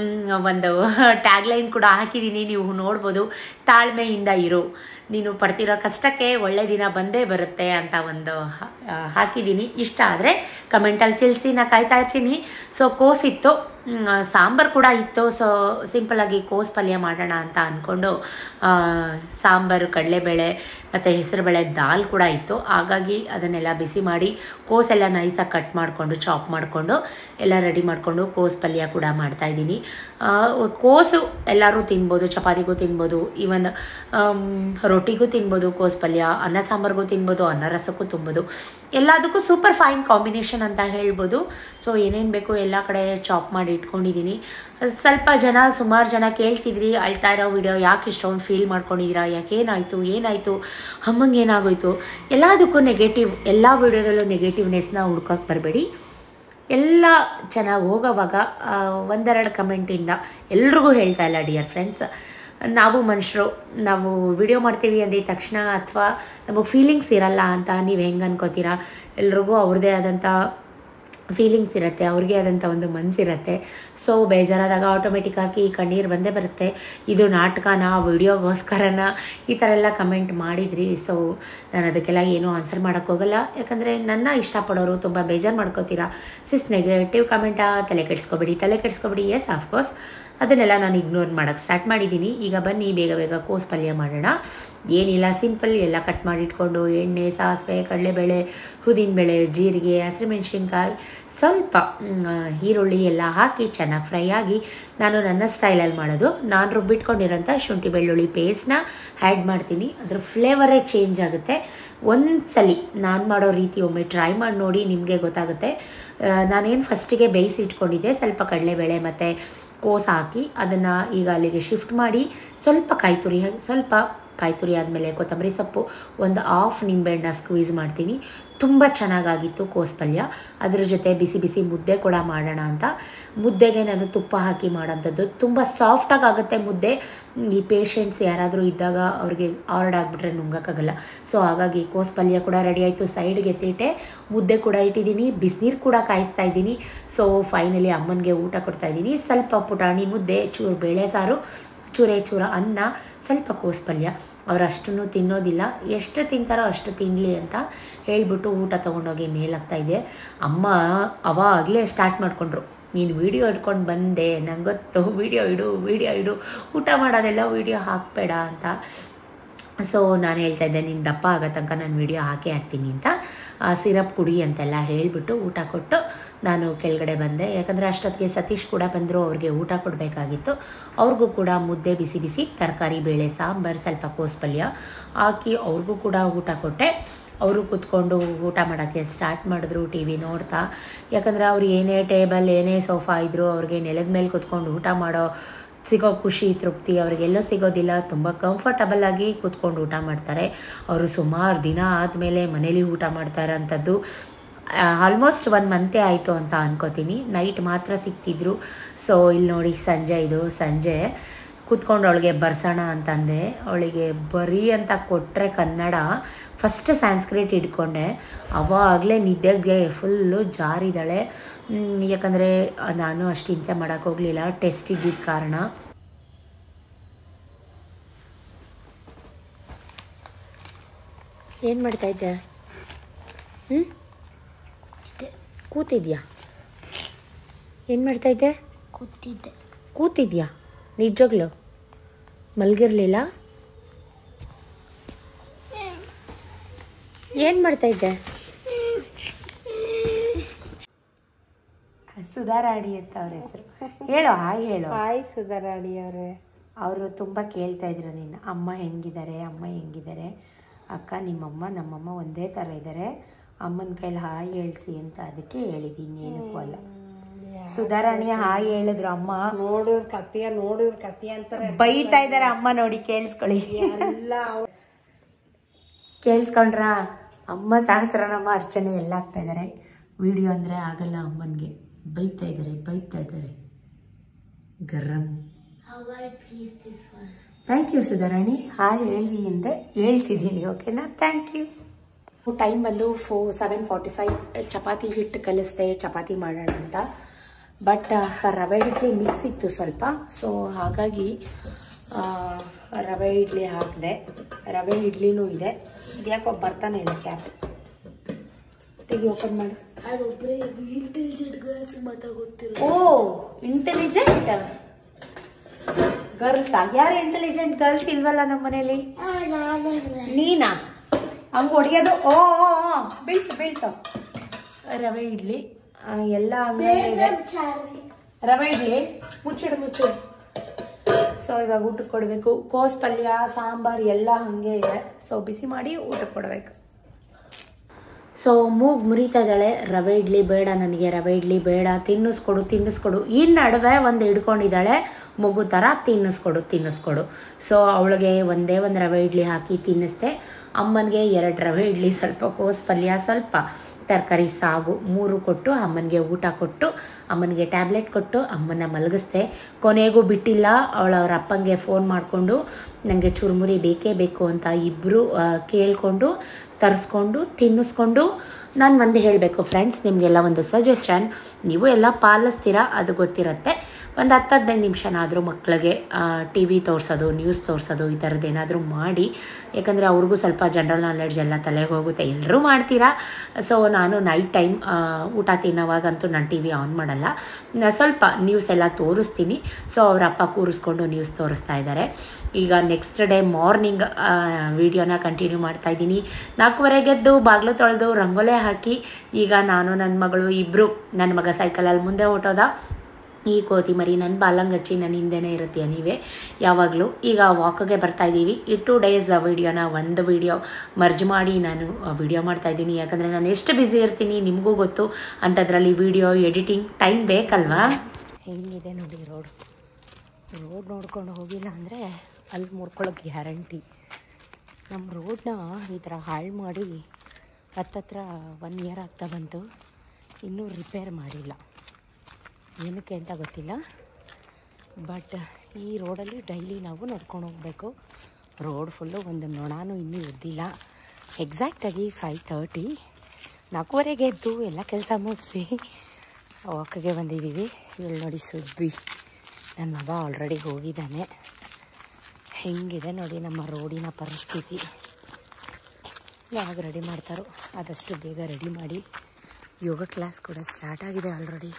ಒಂದು ಟ್ಯಾಗ್ಲೈನ್ ಕೂಡ ಹಾಕಿದ್ದೀನಿ ನೀವು ನೋಡ್ಬೋದು ತಾಳ್ಮೆಯಿಂದ ಇರು ನೀನು ಪಡ್ತಿರೋ ಕಷ್ಟಕ್ಕೆ ಒಳ್ಳೆ ದಿನ ಬಂದೇ ಬರುತ್ತೆ ಅಂತ ಒಂದು ಹಾ- ಆ, ಹಾಕಿದ್ದೀನಿ ಇಷ್ಟ ಆದರೆ ಕಮೆಂಟಲ್ಲಿ ತಿಳಿಸಿ ನಾ ಕಾಯ್ತಾ ಇರ್ತೀನಿ ಸೊ ಕೋಸಿತ್ತು ಸಾಂಬಾರು ಕೂಡ ಇತ್ತು ಸೊ ಸಿಂಪಲಾಗಿ ಕೋಸ್ ಪಲ್ಯ ಮಾಡೋಣ ಅಂತ ಅಂದ್ಕೊಂಡು ಆ, ಸಾಂಬಾರು ಕಡಲೆಬೇಳೆ ಮತ್ತು ಹೆಸರುಬೇಳೆ ದಾಲ್ ಕೂಡ ಇತ್ತು ಹಾಗಾಗಿ ಅದನ್ನೆಲ್ಲ ಬಿಸಿ ಮಾಡಿ ಕೋಸೆಲ್ಲ ನೈಸಾಗಿ ಕಟ್ ಮಾಡಿಕೊಂಡು ಚಾಪ್ ಮಾಡಿಕೊಂಡು ಎಲ್ಲ ರೆಡಿ ಮಾಡಿಕೊಂಡು ಕೋಸ್ ಪಲ್ಯ ಕೂಡ ಮಾಡ್ತಾಯಿದ್ದೀನಿ ಕೋಸು ಎಲ್ಲರೂ ತಿನ್ಬೋದು ಚಪಾತಿಗೂ ತಿನ್ಬೋದು ಈವನ್ ಈವನ್ ರೊಟ್ಟಿಗೂ ತಿನ್ಬೋದು ಕೋಸ್ ಪಲ್ಯ ಅನ್ನ ಸಾಂಬಾರ್ಗೂ ತಿನ್ಬೋದು ಅನ್ನ ರಸಕ್ಕೂ ತಿನ್ಬೋದು ಎಲ್ಲದಕ್ಕೂ ಸೂಪರ್ ಫೈನ್ ಕಾಂಬಿನೇಷನ್ ಅಂತ ಹೇಳ್ಬೋದು ಸೊ ಏನೇನು ಬೇಕು ಎಲ್ಲ ಕಡೆ ಚಾಪ್ ಮಾಡಿ ಇಟ್ಕೊಂಡಿದ್ದೀನಿ ಸ್ವಲ್ಪ ಜನ ಸುಮಾರು ಜನ ಕೇಳ್ತಿದ್ರಿ ಅಳ್ತಾ ಇರೋ ವಿಡಿಯೋ ಯಾಕೆ ಇಷ್ಟೊಂದು ಫೀಲ್ ಮಾಡ್ಕೊಂಡಿದ್ದೀರಾ ಯಾಕೆ ಏನಾಯಿತು ಏನಾಯಿತು ಅಮ್ಮಂಗೆ ಏನಾಗೋಯ್ತು ಎಲ್ಲದಕ್ಕೂ ನೆಗೆಟಿವ್ ಎಲ್ಲ ವಿಡಿಯೋದಲ್ಲೂ ನೆಗೆಟಿವ್ನೆಸ್ನ ಹುಡ್ಕೋಕ್ಕೆ ಬರಬೇಡಿ ಎಲ್ಲ ಚೆನ್ನಾಗಿ ಹೋಗೋವಾಗ ಆ, ಒಂದೆರಡು ಕಮೆಂಟಿಂದ ಎಲ್ರಿಗೂ ಹೇಳ್ತಾ ಇಲ್ಲ ಡಿಯರ್ ಫ್ರೆಂಡ್ಸ್ ನಾವು ಮನುಷ್ಯರು ನಾವು ವಿಡಿಯೋ ಮಾಡ್ತೀವಿ ಅಂದಿದ ತಕ್ಷಣ ಅಥವಾ ನಮಗೆ ಫೀಲಿಂಗ್ಸ್ ಇರಲ್ಲ ಅಂತ ನೀವು ಹೆಂಗೆ ಅನ್ಕೋತೀರಾ ಎಲ್ರಿಗೂ ಅವ್ರದ್ದೇ ಆದಂಥ ಫೀಲಿಂಗ್ಸ್ ಇರುತ್ತೆ ಅವ್ರಿಗೆ ಆದಂಥ ಒಂದು ಮನಸ್ಸಿರುತ್ತೆ ಸೊ ಬೇಜಾರಾದಾಗ ಆಟೋಮೆಟಿಕ್ಕಾಗಿ ಕಣ್ಣೀರು ಬಂದೇ ಬರುತ್ತೆ ಇದು ನಾಟಕನ ವಿಡಿಯೋಗೋಸ್ಕರನ ಈ ಥರ ಎಲ್ಲ ಕಮೆಂಟ್ ಮಾಡಿದ್ರಿ ಸೊ ನಾನು ಅದಕ್ಕೆಲ್ಲ ಏನೂ ಆನ್ಸರ್ ಮಾಡೋಕ್ಕೋಗಲ್ಲ ಯಾಕಂದರೆ ನನ್ನ ಇಷ್ಟಪಡೋರು ತುಂಬ ಬೇಜಾರು ಮಾಡ್ಕೋತೀರಾ ಸಿಸ್ ನೆಗೆಟಿವ್ ಕಮೆಂಟ ತಲೆ ಕೆಡಿಸ್ಕೊಬೇಡಿ ತಲೆ ಕೆಡಿಸ್ಕೊಬೇಡಿ ಎಸ್ ಆಫ್ಕೋರ್ಸ್ ಅದನ್ನೆಲ್ಲ ನಾನು ಇಗ್ನೋರ್ ಮಾಡೋಕ್ಕೆ ಸ್ಟಾರ್ಟ್ ಮಾಡಿದ್ದೀನಿ ಈಗ ಬನ್ನಿ ಬೇಗ ಬೇಗ ಕೋಸ್ ಪಲ್ಯ ಮಾಡೋಣ ಏನಿಲ್ಲ ಸಿಂಪಲ್ ಎಲ್ಲ ಕಟ್ ಮಾಡಿ ಇಟ್ಕೊಂಡು ಎಣ್ಣೆ ಸಾಸಿವೆ ಕಡಲೆಬೇಳೆ ಉದ್ದಿನಬೇಳೆ ಜೀರಿಗೆ ಹಸಿರುಮೆಣ್ಸಿನ್ಕಾಯಿ ಸ್ವಲ್ಪ ಮ್, ಈರುಳ್ಳಿ ಎಲ್ಲ ಹಾಕಿ ಚೆನ್ನಾಗಿ ಫ್ರೈ ಆಗಿ ನಾನು ನನ್ನ ಸ್ಟೈಲಲ್ಲಿ ಮಾಡೋದು ನಾನು ರುಬ್ಬಿಟ್ಕೊಂಡಿರೋಂಥ ಶುಂಠಿ ಬೆಳ್ಳುಳ್ಳಿ ಪೇಸ್ಟ್ನ ಆ್ಯಡ್ ಮಾಡ್ತೀನಿ ಅದ್ರ ಫ್ಲೇವರೇ ಚೇಂಜ್ ಆಗುತ್ತೆ ಒಂದ್ಸಲಿ ನಾನು ಮಾಡೋ ರೀತಿ ಒಮ್ಮೆ ಟ್ರೈ ಮಾಡಿ ನೋಡಿ ನಿಮಗೆ ಗೊತ್ತಾಗುತ್ತೆ ಆ, ನಾನೇನು ಫಸ್ಟಿಗೆ ಬೇಯಿಸಿ ಇಟ್ಕೊಂಡಿದ್ದೆ ಸ್ವಲ್ಪ ಕಡಲೆಬೇಳೆ ಮತ್ತು ಕೋಸ ಹಾಕಿ ಅದನ್ನು ಈಗ ಅಲ್ಲಿಗೆ ಶಿಫ್ಟ್ ಮಾಡಿ ಸ್ವಲ್ಪ ಕಾಯಿ ತುರಿ ಹಾಕಿ ಸ್ವಲ್ಪ ಕಾಯಿ ತುರಿ ಆದಮೇಲೆ ಕೊತ್ತಂಬರಿ ಸೊಪ್ಪು ಒಂದು ಹಾಫ್ ನಿಂಬೆಹಣ್ಣ ಸ್ಕ್ವೀಸ್ ಮಾಡ್ತೀನಿ ತುಂಬ ಚೆನ್ನಾಗಾಗಿತ್ತು ಕೋಸ್ ಪಲ್ಯ ಅದ್ರ ಜೊತೆ ಬಿಸಿ ಬಿಸಿ ಮುದ್ದೆ ಕೂಡ ಮಾಡೋಣ ಅಂತ ಮುದ್ದೆಗೆ ನಾನು ತುಪ್ಪ ಹಾಕಿ ಮಾಡೋಂಥದ್ದು ತುಂಬ ಸಾಫ್ಟಾಗಿ ಆಗುತ್ತೆ ಮುದ್ದೆ ಈ ಪೇಷಂಟ್ಸ್ ಯಾರಾದರೂ ಇದ್ದಾಗ ಅವ್ರಿಗೆ ಆರ್ಡ್ ಆಗಿಬಿಟ್ರೆ ನುಂಗೋಕ್ಕಾಗಲ್ಲ ಸೊ ಹಾಗಾಗಿ ಕೋಸ್ ಪಲ್ಯ ಕೂಡ ರೆಡಿ ಆಯಿತು ಸೈಡ್ಗೆ ಎತ್ತಿಟ್ಟೆ ಮುದ್ದೆ ಕೂಡ ಇಟ್ಟಿದ್ದೀನಿ ಬಿಸಿನೀರು ಕೂಡ ಕಾಯಿಸ್ತಾ ಇದ್ದೀನಿ ಸೊ ಫೈನಲಿ ಅಮ್ಮನಿಗೆ ಊಟ ಕೊಡ್ತಾ ಇದ್ದೀನಿ ಸ್ವಲ್ಪ ಪುಟಾಣಿ ಮುದ್ದೆ ಚೂರು ಬೇಳೆ ಸಾರು ಚೂರೆ ಚೂರ ಅನ್ನ ಸ್ವಲ್ಪ ಕೋಸ್ ಪಲ್ಯ ಅವ್ರು ಅಷ್ಟನ್ನು ತಿನ್ನೋದಿಲ್ಲ ಎಷ್ಟು ತಿಂತಾರೋ ಅಷ್ಟು ತಿನ್ನಲಿ ಅಂತ ಹೇಳ್ಬಿಟ್ಟು ಊಟ ತೊಗೊಂಡೋಗಿ ಮೇಲಾಗ್ತಾ ಇದೆ ಅಮ್ಮ ಅವಾಗಲೇ ಸ್ಟಾರ್ಟ್ ಮಾಡಿಕೊಂಡ್ರು ನೀನು ವೀಡಿಯೋ ಹಿಡ್ಕೊಂಡು ಬಂದೆ ನಂಗೆ ಗೊತ್ತು ವೀಡಿಯೋ ಇಡು ವೀಡಿಯೋ ಇಡು ಊಟ ಮಾಡೋದೆಲ್ಲ ವೀಡಿಯೋ ಹಾಕಬೇಡ ಅಂತ ಸೊ ನಾನು ಹೇಳ್ತಾ ಇದ್ದೆ ನಿನ್ನ ದಪ್ಪ ಆಗೋ ತನಕ ನಾನು ವೀಡಿಯೋ ಹಾಕೇ ಹಾಕ್ತೀನಿ ಅಂತ ಸಿರಪ್ ಕುಡಿ ಅಂತೆಲ್ಲ ಹೇಳಿಬಿಟ್ಟು ಊಟ ಕೊಟ್ಟು ನಾನು ಕೆಳಗಡೆ ಬಂದೆ ಯಾಕಂದರೆ ಅಷ್ಟೊತ್ತಿಗೆ ಸತೀಶ್ ಕೂಡ ಬಂದರು ಅವ್ರಿಗೆ ಊಟ ಕೊಡಬೇಕಾಗಿತ್ತು ಅವ್ರಿಗೂ ಕೂಡ ಮುದ್ದೆ ಬಿಸಿ ಬಿಸಿ ತರಕಾರಿ ಬೇಳೆ ಸಾಂಬಾರು ಸ್ವಲ್ಪ ಕೋಸ್ ಪಲ್ಯ ಹಾಕಿ ಅವ್ರಿಗೂ ಕೂಡ ಊಟ ಕೊಟ್ಟೆ ಅವರು ಕೂತ್ಕೊಂಡು ಊಟ ಮಾಡೋಕ್ಕೆ ಸ್ಟಾರ್ಟ್ ಮಾಡಿದ್ರು ಟಿ ವಿ ನೋಡ್ತಾ ಯಾಕಂದರೆ ಅವ್ರು ಏನೇ ಟೇಬಲ್ ಏನೇ ಸೋಫಾ ಇದ್ದರೂ ಅವ್ರಿಗೆ ನೆಲದ ಮೇಲೆ ಕೂತ್ಕೊಂಡು ಊಟ ಮಾಡೋ ಸಿಗೋ ಖುಷಿ ತೃಪ್ತಿ ಅವ್ರಿಗೆಲ್ಲೋ ಸಿಗೋದಿಲ್ಲ ತುಂಬ ಕಂಫರ್ಟಬಲ್ ಆಗಿ ಕೂತ್ಕೊಂಡು ಊಟ ಮಾಡ್ತಾರೆ ಅವರು ಸುಮಾರು ದಿನ ಆದಮೇಲೆ ಮನೇಲಿ ಊಟ ಮಾಡ್ತಾ ಇರೋಂಥದ್ದು ಆಲ್ಮೋಸ್ಟ್ ಒನ್ ಮಂತೇ ಆಯಿತು ಅಂತ ಅನ್ಕೋತೀನಿ ನೈಟ್ ಮಾತ್ರ ಸಿಗ್ತಿದ್ರು ಸೊ ಇಲ್ಲಿ ನೋಡಿ ಸಂಜೆ ಇದು ಸಂಜೆ ಕೂತ್ಕೊಂಡು ಅವಳಿಗೆ ಬರ್ಸೋಣ ಅಂತಂದೆ ಅವಳಿಗೆ ಬರೀ ಅಂತ ಕೊಟ್ಟರೆ ಕನ್ನಡ ಫಸ್ಟ್ ಸ್ಯಾನ್ಸ್ಕ್ರಿಟ್ ಇಟ್ಕೊಂಡೆ ಅವಾಗಲೇ ನಿದ್ದೆಗೆ ಫುಲ್ಲು ಜಾರಿದ್ದಾಳೆ ಮ್, ಯಾಕಂದರೆ ನಾನು ಅಷ್ಟು ಹಿಂಸೆ ಮಾಡೋಕ್ಕೆ ಹೋಗಲಿಲ್ಲ ಟೆಸ್ಟ್ ಇದ್ದಿದ್ದ ಕಾರಣ ಏನು ಮಾಡ್ತಾ ಇದ್ದೆ ಹ್ಞೂ ಕೂತಿದ್ಯಾ ಏನು ಮಾಡ್ತಾ ಇದ್ದೆ ಕೂತಿದ್ದೆ ಕೂತಿದ್ಯಾ ನಿಜವಾಗ್ಲು ಮಲಗಿರ್ಲಿಲ್ಲ ಏನು ಮಾಡ್ತಾ ಇದ್ದೆ ಸುಧಾರಾಣಿ ಅಂತ ಅವ್ರ ಹೆಸರು ಹೇಳು ಹಾಯ್ ಹೇಳು ಹಾಯ್ ಸುಧಾರಾಣಿ ಅವರೇ ಅವರು ತುಂಬ ಕೇಳ್ತಾ ಇದ್ರು ನಿನ್ನ ಅಮ್ಮ ಹೆಂಗಿದ್ದಾರೆ ಅಮ್ಮ ಹೆಂಗಿದ್ದಾರೆ ಅಕ್ಕ ನಿಮ್ಮಮ್ಮ ನಮ್ಮಮ್ಮ ಒಂದೇ ಥರ ಇದ್ದಾರೆ ಅಮ್ಮನ ಕೈಲಿ ಹಾಯ್ ಹೇಳ್ಸಿ ಅಂತ ಅದಕ್ಕೆ ಹೇಳಿದ್ದೀನಿ ಏನಕ್ಕೂ ಅಲ್ಲ ಸುಧಾರಾಣಿ ಹಾಯ್ ಹೇಳಿದ್ರು ಅಮ್ಮ ನೋಡಿವ್ರ ಕತ್ತಿಯ ನೋಡಿವ್ರ ಕತ್ತಿಯ ಅಂತಾರೆ ಬೈತಾ ಇದ್ದಾರೆ ಅಮ್ಮ ನೋಡಿ ಕೇಳಿಸ್ಕೊಳ್ಳಿ ಎಲ್ಲ ಅವ್ರ್- ಕೇಳಿಸ್ಕೊಂಡ್ರ ಅಮ್ಮ ಸಹಸ್ರನಾಮ ಅರ್ಚನೆ ಎಲ್ಲ ಆಗ್ತಾ ಇದ್ದಾರೆ ವಿಡಿಯೋ ಅಂದರೆ ಆಗಲ್ಲ ಅಮ್ಮನಿಗೆ ಬೈತಾ ಇದ್ದಾರೆ ಬೈತಾ ಇದ್ದಾರೆ ಗರಂ ಥ್ಯಾಂಕ್ ಯು ಸುಧಾರಾಣಿ ಹಾಯ್ ಹೇಳಿ ಅಂದೆ ಹೇಳ್ಸಿದ್ದೀನಿ ಓಕೆನಾ ಥ್ಯಾಂಕ್ ಯು ಟೈಮ್ ಬಂದು four seven forty five chapati ಹಿಟ್ಟು ಕಲಿಸ್ದೆ ಚಪಾತಿ ಮಾಡೋಣ ಅಂತ ಬಟ್ ರವೆ ಇಡ್ಲಿ ಮಿಕ್ಸ್ ಇತ್ತು ಸ್ವಲ್ಪ ಸೊ ಹಾಗಾಗಿ ಆ, ರವೆ ಇಡ್ಲಿ ಹಾಕಿದೆ ರವೆ ಇಡ್ಲಿನೂ ಇದೆ ಇದ್ಯಾಕೋ ಬರ್ತಾನೆ ಇಲ್ಲ ಕ್ಯಾಪ್ ತೆಗಿ ಓಪನ್ ಮಾಡು ಓ ಇಂಟೆಲಿಜೆಂಟ್ ಗರ್ಲ್ಸ್ ಯಾರು ಇಂಟೆಲಿಜೆಂಟ್ ಗರ್ಲ್ಸ್ ಇಲ್ವಲ್ಲ ನಮ್ಮ ಮನೇಲಿ ನೀನಾ ಹಂಗ ಹೊಡಿಯೋದು ಓ ಓ, ಓ, ಬೀಳ್ಸು ಬೀಳ್ಸು ರವೆ ಇಡ್ಲಿ ಆ, ಎಲ್ಲ ಅಂಗಡಿ ಇದೆ ರವೆ ಇಡ್ಲಿ ಮುಚ್ಚಿಡು ಮುಚ್ಚಿಡು ಸೊ ಇವಾಗ ಊಟಕ್ಕೆ ಕೊಡಬೇಕು ಕೋಸ್ ಪಲ್ಯ ಸಾಂಬಾರು ಎಲ್ಲ ಹಾಗೆ ಇದೆ ಸೊ ಬಿಸಿ ಮಾಡಿ ಊಟಕ್ಕೆ ಕೊಡಬೇಕು ಸೊ ಮೂಗು ಮುರಿತಾ ಇದ್ದಾಳೆ ರವೆ ಇಡ್ಲಿ ಬೇಡ ನನಗೆ ರವೆ ಇಡ್ಲಿ ಬೇಡ ತಿನ್ನಿಸ್ಕೊಡು ತಿನ್ನಿಸ್ಕೊಡು ಈ ನಡುವೆ ಒಂದು ಹಿಡ್ಕೊಂಡಿದ್ದಾಳೆ ಮಗು ಥರ ತಿನ್ನಿಸ್ಕೊಡು ತಿನ್ನಿಸ್ಕೊಡು ಸೊ ಅವಳಿಗೆ ಒಂದೇ ಒಂದು ರವೆ ಇಡ್ಲಿ ಹಾಕಿ ತಿನ್ನಿಸ್ದೆ ಅಮ್ಮನಿಗೆ ಎರಡು ರವೆ ಇಡ್ಲಿ ಸ್ವಲ್ಪ ಕೋಸ್ ಪಲ್ಯ ಸ್ವಲ್ಪ ತರಕಾರಿ ಸಾಗು ಮೂರು ಕೊಟ್ಟು ಅಮ್ಮನಿಗೆ ಊಟ ಕೊಟ್ಟು ಅಮ್ಮನಿಗೆ ಟ್ಯಾಬ್ಲೆಟ್ ಕೊಟ್ಟು ಅಮ್ಮನ ಮಲಗಿಸ್ದೆ ಕೊನೆಗೂ ಬಿಟ್ಟಿಲ್ಲ ಅವಳ ಅವ್ರ ಅಪ್ಪಂಗೆ ಫೋನ್ ಮಾಡಿಕೊಂಡು ನನಗೆ ಚುರುಮುರಿ ಬೇಕೇ ಬೇಕು ಅಂತ ಇಬ್ಬರು ಕೇಳಿಕೊಂಡು ತರಿಸ್ಕೊಂಡು ತಿನ್ನಿಸ್ಕೊಂಡು ನಾನು ಒಂದು ಹೇಳಬೇಕು ಫ್ರೆಂಡ್ಸ್ ನಿಮಗೆಲ್ಲ ಒಂದು ಸಜೆಷನ್ ನೀವು ಎಲ್ಲ ಪಾಲಿಸ್ತೀರಾ ಅದು ಗೊತ್ತಿರುತ್ತೆ ಒಂದು ಹತ್ತು ಹದಿನೈದು ನಿಮಿಷನಾದರೂ ಮಕ್ಕಳಿಗೆ ಟಿ ವಿ ತೋರಿಸೋದು ನ್ಯೂಸ್ ತೋರಿಸೋದು ಈ ಥರದ್ದು ಏನಾದರೂ ಮಾಡಿ ಯಾಕಂದರೆ ಅವ್ರಿಗೂ ಸ್ವಲ್ಪ ಜನರಲ್ ನಾಲೆಡ್ಜ್ ಎಲ್ಲ ತಲೆಗೆ ಹೋಗುತ್ತೆ ಎಲ್ಲರೂ ಮಾಡ್ತೀರಾ ಸೊ ನಾನು ನೈಟ್ ಟೈಮ್ ಊಟ ತಿನ್ನೋವಾಗಂತೂ ನಾನು ಟಿ ವಿ ಆನ್ ಮಾಡಲ್ಲ ನ- ಸ್ವಲ್ಪ ನ್ಯೂಸ್ ಎಲ್ಲ ತೋರಿಸ್ತೀನಿ ಸೊ ಅವ್ರ ಅಪ್ಪ ಕೂರಿಸ್ಕೊಂಡು ನ್ಯೂಸ್ ತೋರಿಸ್ತಾ ಇದ್ದಾರೆ ಈಗ ನೆಕ್ಸ್ಟ್ ಡೇ ಮಾರ್ನಿಂಗ್ ವಿಡಿಯೋನ ಕಂಟಿನ್ಯೂ ಮಾಡ್ತಾ ಇದ್ದೀನಿ ನಾಲ್ಕೂವರೆಗೆದ್ದು ಬಾಗಿಲು ತೊಳೆದು ರಂಗೋಲೆ ಹಾಕಿ ಈಗ ನಾನು ನನ್ನ ಮಗಳು ಇಬ್ಬರು ನನ್ನ ಮಗ ಸೈಕಲಲ್ಲಿ ಮುಂದೆ ಹೊಟ್ಟೋದ ಈ ಕೋತಿ ಮರಿ ನನ್ನ ಬಾಲಂಗಚ್ಚಿ ನನ್ನ ಹಿಂದೆನೇ ಇರುತ್ತೆ ನೀವೇ ಯಾವಾಗಲೂ ಈಗ ವಾಕಿಗೆ ಬರ್ತಾ ಇದ್ದೀವಿ ಈ ಟೂ ಡೇಸ್ ವೀಡಿಯೋನ ಒಂದು ವೀಡಿಯೋ ಮರ್ಜ್ ಮಾಡಿ ನಾನು ವೀಡಿಯೋ ಮಾಡ್ತಾ ಇದ್ದೀನಿ ಯಾಕಂದರೆ ನಾನು ಎಷ್ಟು ಬ್ಯುಸಿ ಇರ್ತೀನಿ ನಿಮಗೂ ಗೊತ್ತು ಅಂಥದ್ರಲ್ಲಿ ವೀಡಿಯೋ ಎಡಿಟಿಂಗ್ ಟೈಮ್ ಬೇಕಲ್ವಾ ಹೆಂಗಿದೆ ನೋಡಿ ರೋಡ್ ರೋಡ್ ನೋಡ್ಕೊಂಡು ಹೋಗಿಲ್ಲ ಅಂದರೆ ಅಲ್ಲಿ ಮುರ್ಕೊಳ್ಳೋಕೆ ಗ್ಯಾರಂಟಿ ನಮ್ಮ ರೋಡ್ನ ಈ ಥರ ಹಾಳು ಮಾಡಿ ಹತ್ತತ್ರ ಒನ್ ಇಯರ್ ಆಗ್ತಾ ಬಂತು ಇನ್ನೂ ರಿಪೇರ್ ಮಾಡಿಲ್ಲ ಏನಕ್ಕೆ ಅಂತ ಗೊತ್ತಿಲ್ಲ ಬಟ್ ಈ ರೋಡಲ್ಲಿ ಡೈಲಿ ನಾವು ನಡ್ಕೊಂಡು ಹೋಗಬೇಕು ರೋಡ್ ಫುಲ್ಲು ಒಂದು ನೊಣಾನು ಇನ್ನೂ ಎದ್ದಿಲ್ಲ ಎಕ್ಸಾಕ್ಟಾಗಿ ಫೈವ್ ತರ್ಟಿ ನಾಲ್ಕೂವರೆಗೆ ಎದ್ದು ಎಲ್ಲ ಕೆಲಸ ಮುಗಿಸಿ ವಾಕಿಗೆ ಬಂದಿದ್ದೀವಿ ಇವಳು ನೋಡಿ ಸುಬ್ಬಿ ನನ್ನ ಮಗ ಆಲ್ರೆಡಿ ಹೋಗಿದ್ದಾನೆ ಹೆಂಗಿದೆ ನೋಡಿ ನಮ್ಮ ರೋಡಿನ ಪರಿಸ್ಥಿತಿ ಯಾವಾಗ ರೆಡಿ ಮಾಡ್ತಾರೋ ಆದಷ್ಟು ಬೇಗ ರೆಡಿ ಮಾಡಿ ಯೋಗ ಕ್ಲಾಸ್ ಕೂಡ ಸ್ಟಾರ್ಟ್ ಆಗಿದೆ ಆಲ್ರೆಡಿ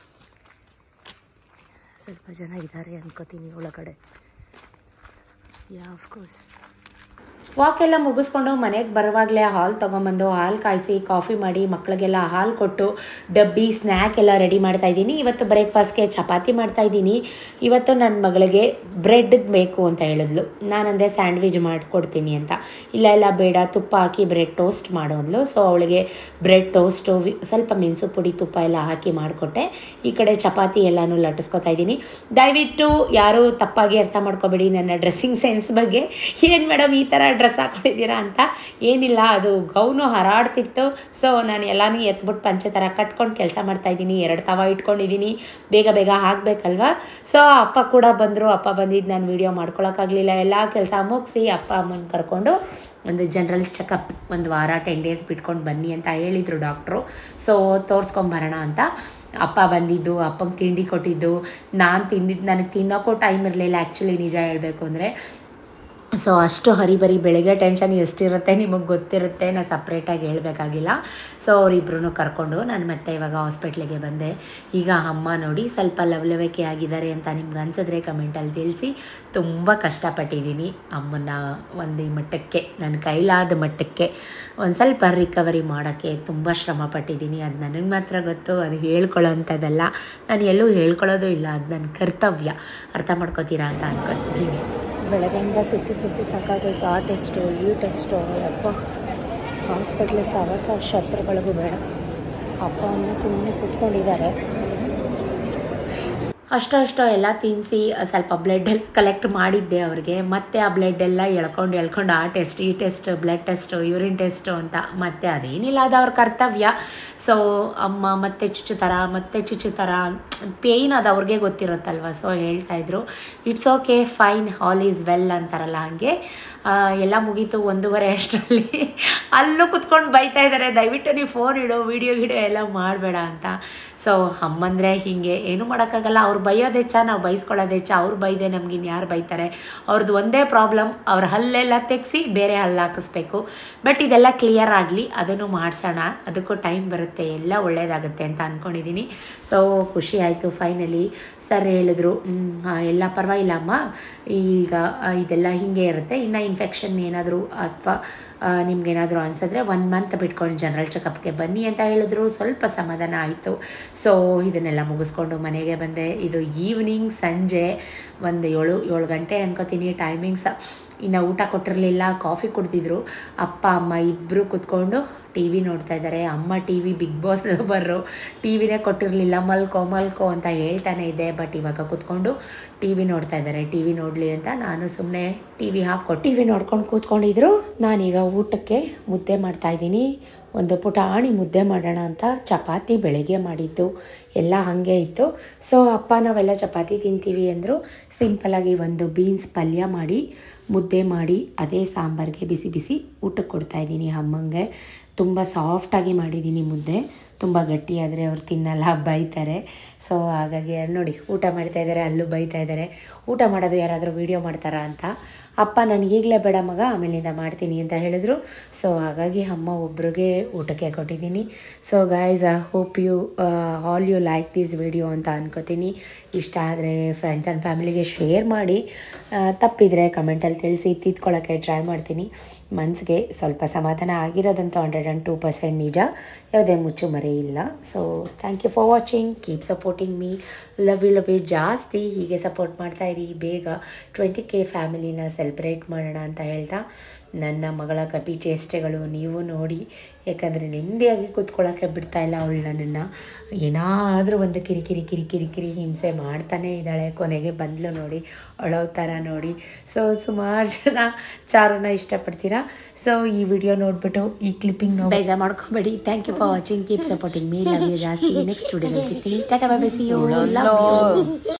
ಸ್ವಲ್ಪ ಜನ ಇದ್ದಾರೆ ಅನ್ಕೋತೀನಿ ಒಳಗಡೆ ಯಾ ಆಫ್ಕೋರ್ಸ್ ವಾಕ್ ಎಲ್ಲ ಮುಗಿಸ್ಕೊಂಡು ಮನೆಗೆ ಬರುವಾಗಲೇ ಹಾಲು ತೊಗೊಂಬಂದು ಹಾಲು ಕಾಯಿಸಿ ಕಾಫಿ ಮಾಡಿ ಮಕ್ಕಳಿಗೆಲ್ಲ ಹಾಲು ಕೊಟ್ಟು ಡಬ್ಬಿ ಸ್ನ್ಯಾಕ್ ಎಲ್ಲ ರೆಡಿ ಮಾಡ್ತಾ ಇದ್ದೀನಿ ಇವತ್ತು ಬ್ರೇಕ್ಫಾಸ್ಟ್ಗೆ ಚಪಾತಿ ಮಾಡ್ತಾ ಇದ್ದೀನಿ ಇವತ್ತು ನನ್ನ ಮಗಳಿಗೆ ಬ್ರೆಡ್ ಬೇಕು ಅಂತ ಹೇಳಿದ್ಲು ನಾನಂದೆ ಸ್ಯಾಂಡ್ವಿಚ್ ಮಾಡಿಕೊಡ್ತೀನಿ ಅಂತ ಇಲ್ಲ ಇಲ್ಲ ಬೇಡ ತುಪ್ಪ ಹಾಕಿ ಬ್ರೆಡ್ ಟೋಸ್ಟ್ ಮಾಡು ಅಂದ್ಲು ಸೊ ಅವಳಿಗೆ ಬ್ರೆಡ್ ಟೋಸ್ಟು ವಿ- ಸ್ವಲ್ಪ ಮೆಣಸು ಪುಡಿ ತುಪ್ಪ ಎಲ್ಲ ಹಾಕಿ ಮಾಡಿಕೊಟ್ಟೆ ಈ ಕಡೆ ಚಪಾತಿ ಎಲ್ಲನೂ ಲಟ್ಟಿಸ್ಕೊತಾ ಇದ್ದೀನಿ ದಯವಿಟ್ಟು ಯಾರೂ ತಪ್ಪಾಗಿ ಅರ್ಥ ಮಾಡ್ಕೋಬೇಡಿ ನನ್ನ ಡ್ರೆಸ್ಸಿಂಗ್ ಸೆನ್ಸ್ ಬಗ್ಗೆ ಏನು ಮೇಡಮ್ ಈ ಥರ ಡ್ರೆಸ್ ಹಾಕೊಂಡಿದ್ದೀರಾ ಅಂತ ಏನಿಲ್ಲ ಅದು ಗೌನು ಹರಾಡ್ತಿತ್ತು ಸೊ ನಾನು ಎಲ್ಲನೂ ಎತ್ಬಿಟ್ಟು ಪಂಚೆ ಥರ ಕಟ್ಕೊಂಡು ಕೆಲಸ ಮಾಡ್ತಾ ಇದ್ದೀನಿ ಎರಡು ತವ ಇಟ್ಕೊಂಡಿದ್ದೀನಿ ಬೇಗ ಬೇಗ ಹಾಕಬೇಕಲ್ವಾ ಸೊ ಅಪ್ಪ ಕೂಡ ಬಂದರು ಅಪ್ಪ ಬಂದಿದ್ದು ನಾನು ವೀಡಿಯೋ ಮಾಡ್ಕೊಳಕ್ಕಾಗಲಿಲ್ಲ ಎಲ್ಲ ಕೆಲಸ ಮುಗಿಸಿ ಅಪ್ಪ ಅಮ್ಮನ ಕರ್ಕೊಂಡು ಒಂದು ಜನರಲ್ ಚೆಕಪ್ ಒಂದು ವಾರ ಟೆನ್ ಡೇಸ್ ಬಿಟ್ಕೊಂಡು ಬನ್ನಿ ಅಂತ ಹೇಳಿದರು ಡಾಕ್ಟ್ರು ಸೊ ತೋರಿಸ್ಕೊಂಬರೋಣ ಅಂತ ಅಪ್ಪ ಬಂದಿದ್ದು ಅಪ್ಪಂಗೆ ತಿಂಡಿ ಕೊಟ್ಟಿದ್ದು ನಾನು ತಿಂದಿದ್ದು ನನಗೆ ತಿನ್ನೋಕ್ಕೂ ಟೈಮ್ ಇರಲಿಲ್ಲ ಆ್ಯಕ್ಚುಲಿ ನಿಜ ಹೇಳಬೇಕು ಅಂದರೆ ಸೊ ಅಷ್ಟು ಹರಿಬರಿ ಬೆಳಗ್ಗೆ ಟೆನ್ಷನ್ ಎಷ್ಟಿರುತ್ತೆ ನಿಮಗೆ ಗೊತ್ತಿರುತ್ತೆ ನಾನು ಸಪ್ರೇಟಾಗಿ ಹೇಳಬೇಕಾಗಿಲ್ಲ ಸೊ ಅವರಿಬ್ರು ಕರ್ಕೊಂಡು ನಾನು ಮತ್ತೆ ಇವಾಗ ಹಾಸ್ಪಿಟ್ಲಿಗೆ ಬಂದೆ ಈಗ ಅಮ್ಮ ನೋಡಿ ಸ್ವಲ್ಪ ಲವಲವಿಕೆ ಆಗಿದ್ದಾರೆ ಅಂತ ನಿಮ್ಗೆ ಅನ್ಸಿದ್ರೆ ಕಮೆಂಟಲ್ಲಿ ತಿಳಿಸಿ ತುಂಬ ಕಷ್ಟಪಟ್ಟಿದ್ದೀನಿ ಅಮ್ಮನ ಒಂದು ಈ ಮಟ್ಟಕ್ಕೆ ನನ್ನ ಕೈಲಾದ ಮಟ್ಟಕ್ಕೆ ಒಂದು ಸ್ವಲ್ಪ ರಿಕವರಿ ಮಾಡೋಕ್ಕೆ ತುಂಬ ಶ್ರಮ ಪಟ್ಟಿದ್ದೀನಿ ಅದು ನನಗೆ ಮಾತ್ರ ಗೊತ್ತು ಅದು ಹೇಳ್ಕೊಳ್ಳೋಂಥದ್ದಲ್ಲ ನಾನು ಎಲ್ಲೂ ಹೇಳ್ಕೊಳ್ಳೋದು ಇಲ್ಲ ಅದು ನನ್ನ ಕರ್ತವ್ಯ ಅರ್ಥ ಮಾಡ್ಕೋತೀರಾ ಅಂತ ಅನ್ಕೊತೀನಿ ಬೆಳಗ್ಗೆಯಿಂದ ಸುತ್ತಿ ಸುತ್ತಿ ಸಾಕಾಗೋಯ್ತು ಆ ಟೆಸ್ಟು ಈ ಟೆಸ್ಟು ಅಪ್ಪ ಹಾಸ್ಪಿಟ್ಲ್ ಸವಸ ಶತ್ರುಗಳಿಗೂ ಬೇಡ ಅಪ್ಪ ಅಮ್ಮ ಸುಮ್ಮನೆ ಕೂತ್ಕೊಂಡಿದ್ದಾರೆ ಅಷ್ಟು ಅಷ್ಟು ಎಲ್ಲ ತಿನ್ನಿಸಿ ಸ್ವಲ್ಪ ಬ್ಲಡ್ ಕಲೆಕ್ಟ್ ಮಾಡಿದ್ದೆ ಅವ್ರಿಗೆ ಮತ್ತೆ ಆ ಬ್ಲಡ್ ಎಲ್ಲ ಎಳ್ಕೊಂಡು ಎಳ್ಕೊಂಡು ಆ ಟೆಸ್ಟ್ ಈ test blood test urine test ಅಂತ ಮತ್ತೆ ಅದೇನಿಲ್ಲ ಅದು ಅವ್ರ ಕರ್ತವ್ಯ ಸೊ ಅಮ್ಮ ಮತ್ತೆ ಚುಚ್ಚುತ್ತರ ಮತ್ತೆ ಚುಚ್ಚುತ್ತರ ಪೇಯ್ನ್ ಅದು ಅವ್ರಿಗೆ ಗೊತ್ತಿರುತ್ತಲ್ವ ಸೊ ಹೇಳ್ತಾಯಿದ್ರು it's okay fine all is well ಅಂತಾರಲ್ಲ ಹಾಗೆ ಆ, ಎಲ್ಲ ಮುಗೀತು ಒಂದೂವರೆ ಅಷ್ಟರಲ್ಲಿ ಅಲ್ಲೂ ಕುತ್ಕೊಂಡು ಬೈತಾ ಇದ್ದಾರೆ ದಯವಿಟ್ಟು ನೀವು ಫೋನ್ ಇಡು ವಿಡಿಯೋ ಗಿಡಿಯೋ ಎಲ್ಲ ಮಾಡಬೇಡ ಅಂತ ಸೊ ಅಮ್ಮಂದರೆ ಹೀಗೆ ಏನೂ ಮಾಡೋಕ್ಕಾಗಲ್ಲ ಅವ್ರು ಬೈಯೋದು ಹೆಚ್ಚ ನಾವು ಬೈಸ್ಕೊಳ್ಳೋದು ಹೆಚ್ಚ ಅವ್ರು ಬೈದೆ ನಮ್ಗೆ ಇನ್ಯಾರು ಬೈತಾರೆ ಅವ್ರದ್ದು ಒಂದೇ ಪ್ರಾಬ್ಲಮ್ ಅವ್ರ ಹಲ್ಲೆಲ್ಲ ತೆಗೆಸಿ ಬೇರೆ ಹಲ್ಲು ಹಾಕಿಸ್ಬೇಕು ಬಟ್ ಇದೆಲ್ಲ ಕ್ಲಿಯರ್ ಆಗಲಿ ಅದನ್ನು ಮಾಡಿಸೋಣ ಅದಕ್ಕೂ ಟೈಮ್ ಬರುತ್ತೆ ಎಲ್ಲ ಒಳ್ಳೆಯದಾಗುತ್ತೆ ಅಂತ ಅಂದ್ಕೊಂಡಿದ್ದೀನಿ ಸೊ ಖುಷಿ ಆಯಿತು ಫೈನಲಿ ಸರ್ ಹೇಳಿದ್ರು "ಹ್ಮ್, ಆ, ಎಲ್ಲ ಪರವಾಗಿಲ್ಲ ಅಮ್ಮ ಈಗ ಆ, ಇದೆಲ್ಲ ಹೀಗೆ ಇರುತ್ತೆ ಇನ್ನು ಇನ್ಫೆಕ್ಷನ್ ಏನಾದರೂ ಅಥವಾ ನಿಮ್ಗೇನಾದರೂ ಅನ್ಸಿದ್ರೆ ಒನ್ ಮಂತ್ ಬಿಟ್ಕೊಂಡು ಜನರಲ್ ಚೆಕಪ್ಗೆ ಬನ್ನಿ ಅಂತ ಹೇಳಿದ್ರು ಸ್ವಲ್ಪ ಸಮಾಧಾನ ಆಯಿತು ಸೊ ಇದನ್ನೆಲ್ಲ ಮುಗಿಸ್ಕೊಂಡು ಮನೆಗೆ ಬಂದೆ ಇದು ಈವ್ನಿಂಗ್ ಸಂಜೆ ಒಂದು ಏಳು ಏಳು ಗಂಟೆ ಅನ್ಕೋತೀನಿ ಟೈಮಿಂಗ್ಸ್ ಇನ್ನು ಊಟ ಕೊಟ್ಟಿರಲಿಲ್ಲ ಕಾಫಿ ಕುಡ್ದಿದ್ರು ಅಪ್ಪ ಅಮ್ಮ ಇಬ್ಬರು ಕೂತ್ಕೊಂಡು ಟಿ ವಿ ನೋಡ್ತಾ ಇದ್ದಾರೆ ಅಮ್ಮ ಟಿ ವಿ ಬಿಗ್ ಬಾಸ್ ಲವರು ಟಿ ವಿನೇ ಕೊಟ್ಟಿರಲಿಲ್ಲ ಮಲ್ಕೋ ಮಲ್ಕೋ ಅಂತ ಹೇಳ್ತಾನೆ ಇದೆ ಬಟ್ ಇವಾಗ ಕೂತ್ಕೊಂಡು ಟಿ ವಿ ನೋಡ್ತಾ ಇದ್ದಾರೆ ಟಿ ವಿ ನೋಡಲಿ ಅಂತ ನಾನು ಸುಮ್ಮನೆ ಟಿ ವಿ ಹಾಕ್ಕೊಟ್ಟು ಟಿ ವಿ ನೋಡ್ಕೊಂಡು ಕೂತ್ಕೊಂಡಿದ್ರು ನಾನೀಗ ಊಟಕ್ಕೆ ಮುದ್ದೆ ಮಾಡ್ತಾಯಿದ್ದೀನಿ ಒಂದು ಪುಟಾಣಿ ಮುದ್ದೆ ಮಾಡೋಣ ಅಂತ ಚಪಾತಿ ಬೆಳಗ್ಗೆ ಮಾಡಿದ್ದು ಎಲ್ಲ ಹಾಗೆ ಇತ್ತು ಸೊ ಅಪ್ಪ ನಾವೆಲ್ಲ ಚಪಾತಿ ತಿಂತೀವಿ ಅಂದರು ಸಿಂಪಲಾಗಿ ಒಂದು ಬೀನ್ಸ್ ಪಲ್ಯ ಮಾಡಿ ಮುದ್ದೆ ಮಾಡಿ ಅದೇ ಸಾಂಬಾರಿಗೆ ಬಿಸಿ ಬಿಸಿ ಊಟಕ್ಕೆ ಕೊಡ್ತಾಯಿದ್ದೀನಿ ಅಮ್ಮಂಗೆ ತುಂಬ ಸಾಫ್ಟಾಗಿ ಮಾಡಿದ್ದೀನಿ ಮುದ್ದೆ ತುಂಬ ಗಟ್ಟಿಯಾದರೆ ಅವ್ರು ತಿನ್ನಲ್ಲ ಬೈತಾರೆ ಸೊ ಹಾಗಾಗಿ ನೋಡಿ ಊಟ ಮಾಡ್ತಾ ಇದ್ದಾರೆ ಅಲ್ಲೂ ಬೈತಾ ಇದ್ದಾರೆ ಊಟ ಮಾಡೋದು ಯಾರಾದರೂ ವೀಡಿಯೋ ಮಾಡ್ತಾರಾ ಅಂತ ಅಪ್ಪ ನನಗೆ ಈಗಲೇ ಬೇಡ ಮಗ ಆಮೇಲಿಂದ ಮಾಡ್ತೀನಿ ಅಂತ ಹೇಳಿದ್ರು ಸೊ ಹಾಗಾಗಿ ಅಮ್ಮ ಒಬ್ರಿಗೆ ಊಟಕ್ಕೆ ಕೊಟ್ಟಿದ್ದೀನಿ so guys I hope you all you like this video ಅಂತ ಅನ್ಕೋತೀನಿ ಇಷ್ಟ ಆದರೆ ಫ್ರೆಂಡ್ಸ್ ಆ್ಯಂಡ್ ಫ್ಯಾಮಿಲಿಗೆ ಶೇರ್ ಮಾಡಿ ಆ, ತಪ್ಪಿದರೆ ಕಮೆಂಟಲ್ಲಿ ತಿಳಿಸಿ ತಿದ್ಕೊಳ್ಳೋಕ್ಕೆ ಟ್ರೈ ಮಾಡ್ತೀನಿ ಮನಸ್ಸಿಗೆ ಸ್ವಲ್ಪ ಸಮಾಧಾನ ಆಗಿರೋದಂತೂ ಹಂಡ್ರೆಡ್ ಆ್ಯಂಡ್ ಟೂ ಪರ್ಸೆಂಟ್ ನಿಜ ಯಾವುದೇ ಮುಚ್ಚು ಮರೆ ಇಲ್ಲ so thank you for watching keep supporting me love you love you ಜಾಸ್ತಿ ಹೀಗೆ ಸಪೋರ್ಟ್ ಮಾಡ್ತಾ ಇರಿ ಬೇಗ ಟ್ವೆಂಟಿ ಕೆ ಫ್ಯಾಮಿಲಿನ ಸೆಲೆಬ್ರೇಟ್ ಮಾಡೋಣ ಅಂತ ಹೇಳ್ತಾ ನನ್ನ ಮಗಳ ಕಪಿ ಚೇಷ್ಟೆಗಳು ನೀವು ನೋಡಿ ಯಾಕಂದರೆ ನೆಮ್ಮದಿಯಾಗಿ ಕೂತ್ಕೊಳ್ಳೋಕ್ಕೆ ಬಿಡ್ತಾ ಇಲ್ಲ ಅವಳು ನನ್ನನ್ನು ಏನಾದರೂ ಒಂದು ಕಿರಿಕಿರಿ ಕಿರಿಕಿರಿ ಕಿರಿ ಹಿಂಸೆ ಮಾಡ್ತಾನೇ ಇದ್ದಾಳೆ ಕೊನೆಗೆ ಬಂದ್ಲು ನೋಡಿ ಅಳೋ ಥರ ನೋಡಿ ಸೊ ಸುಮಾರು ಜನ ಚಾರುನ ಇಷ್ಟಪಡ್ತೀರಾ ಸೊ ಈ ವಿಡಿಯೋ ನೋಡಿಬಿಟ್ಟು ಈ ಕ್ಲಿಪ್ಪಿಂಗ್ ನೋಡಿ ಬೇಜಾರು ಮಾಡ್ಕೊಬೇಡಿ thank you for watching keep supporting me love you ಜಾಸ್ತಿ ನೆಕ್ಸ್ಟ್ ವಿಡಿಯೋದಲ್ಲಿ ಸಿಗ್ತೀನಿ tata bye see you love you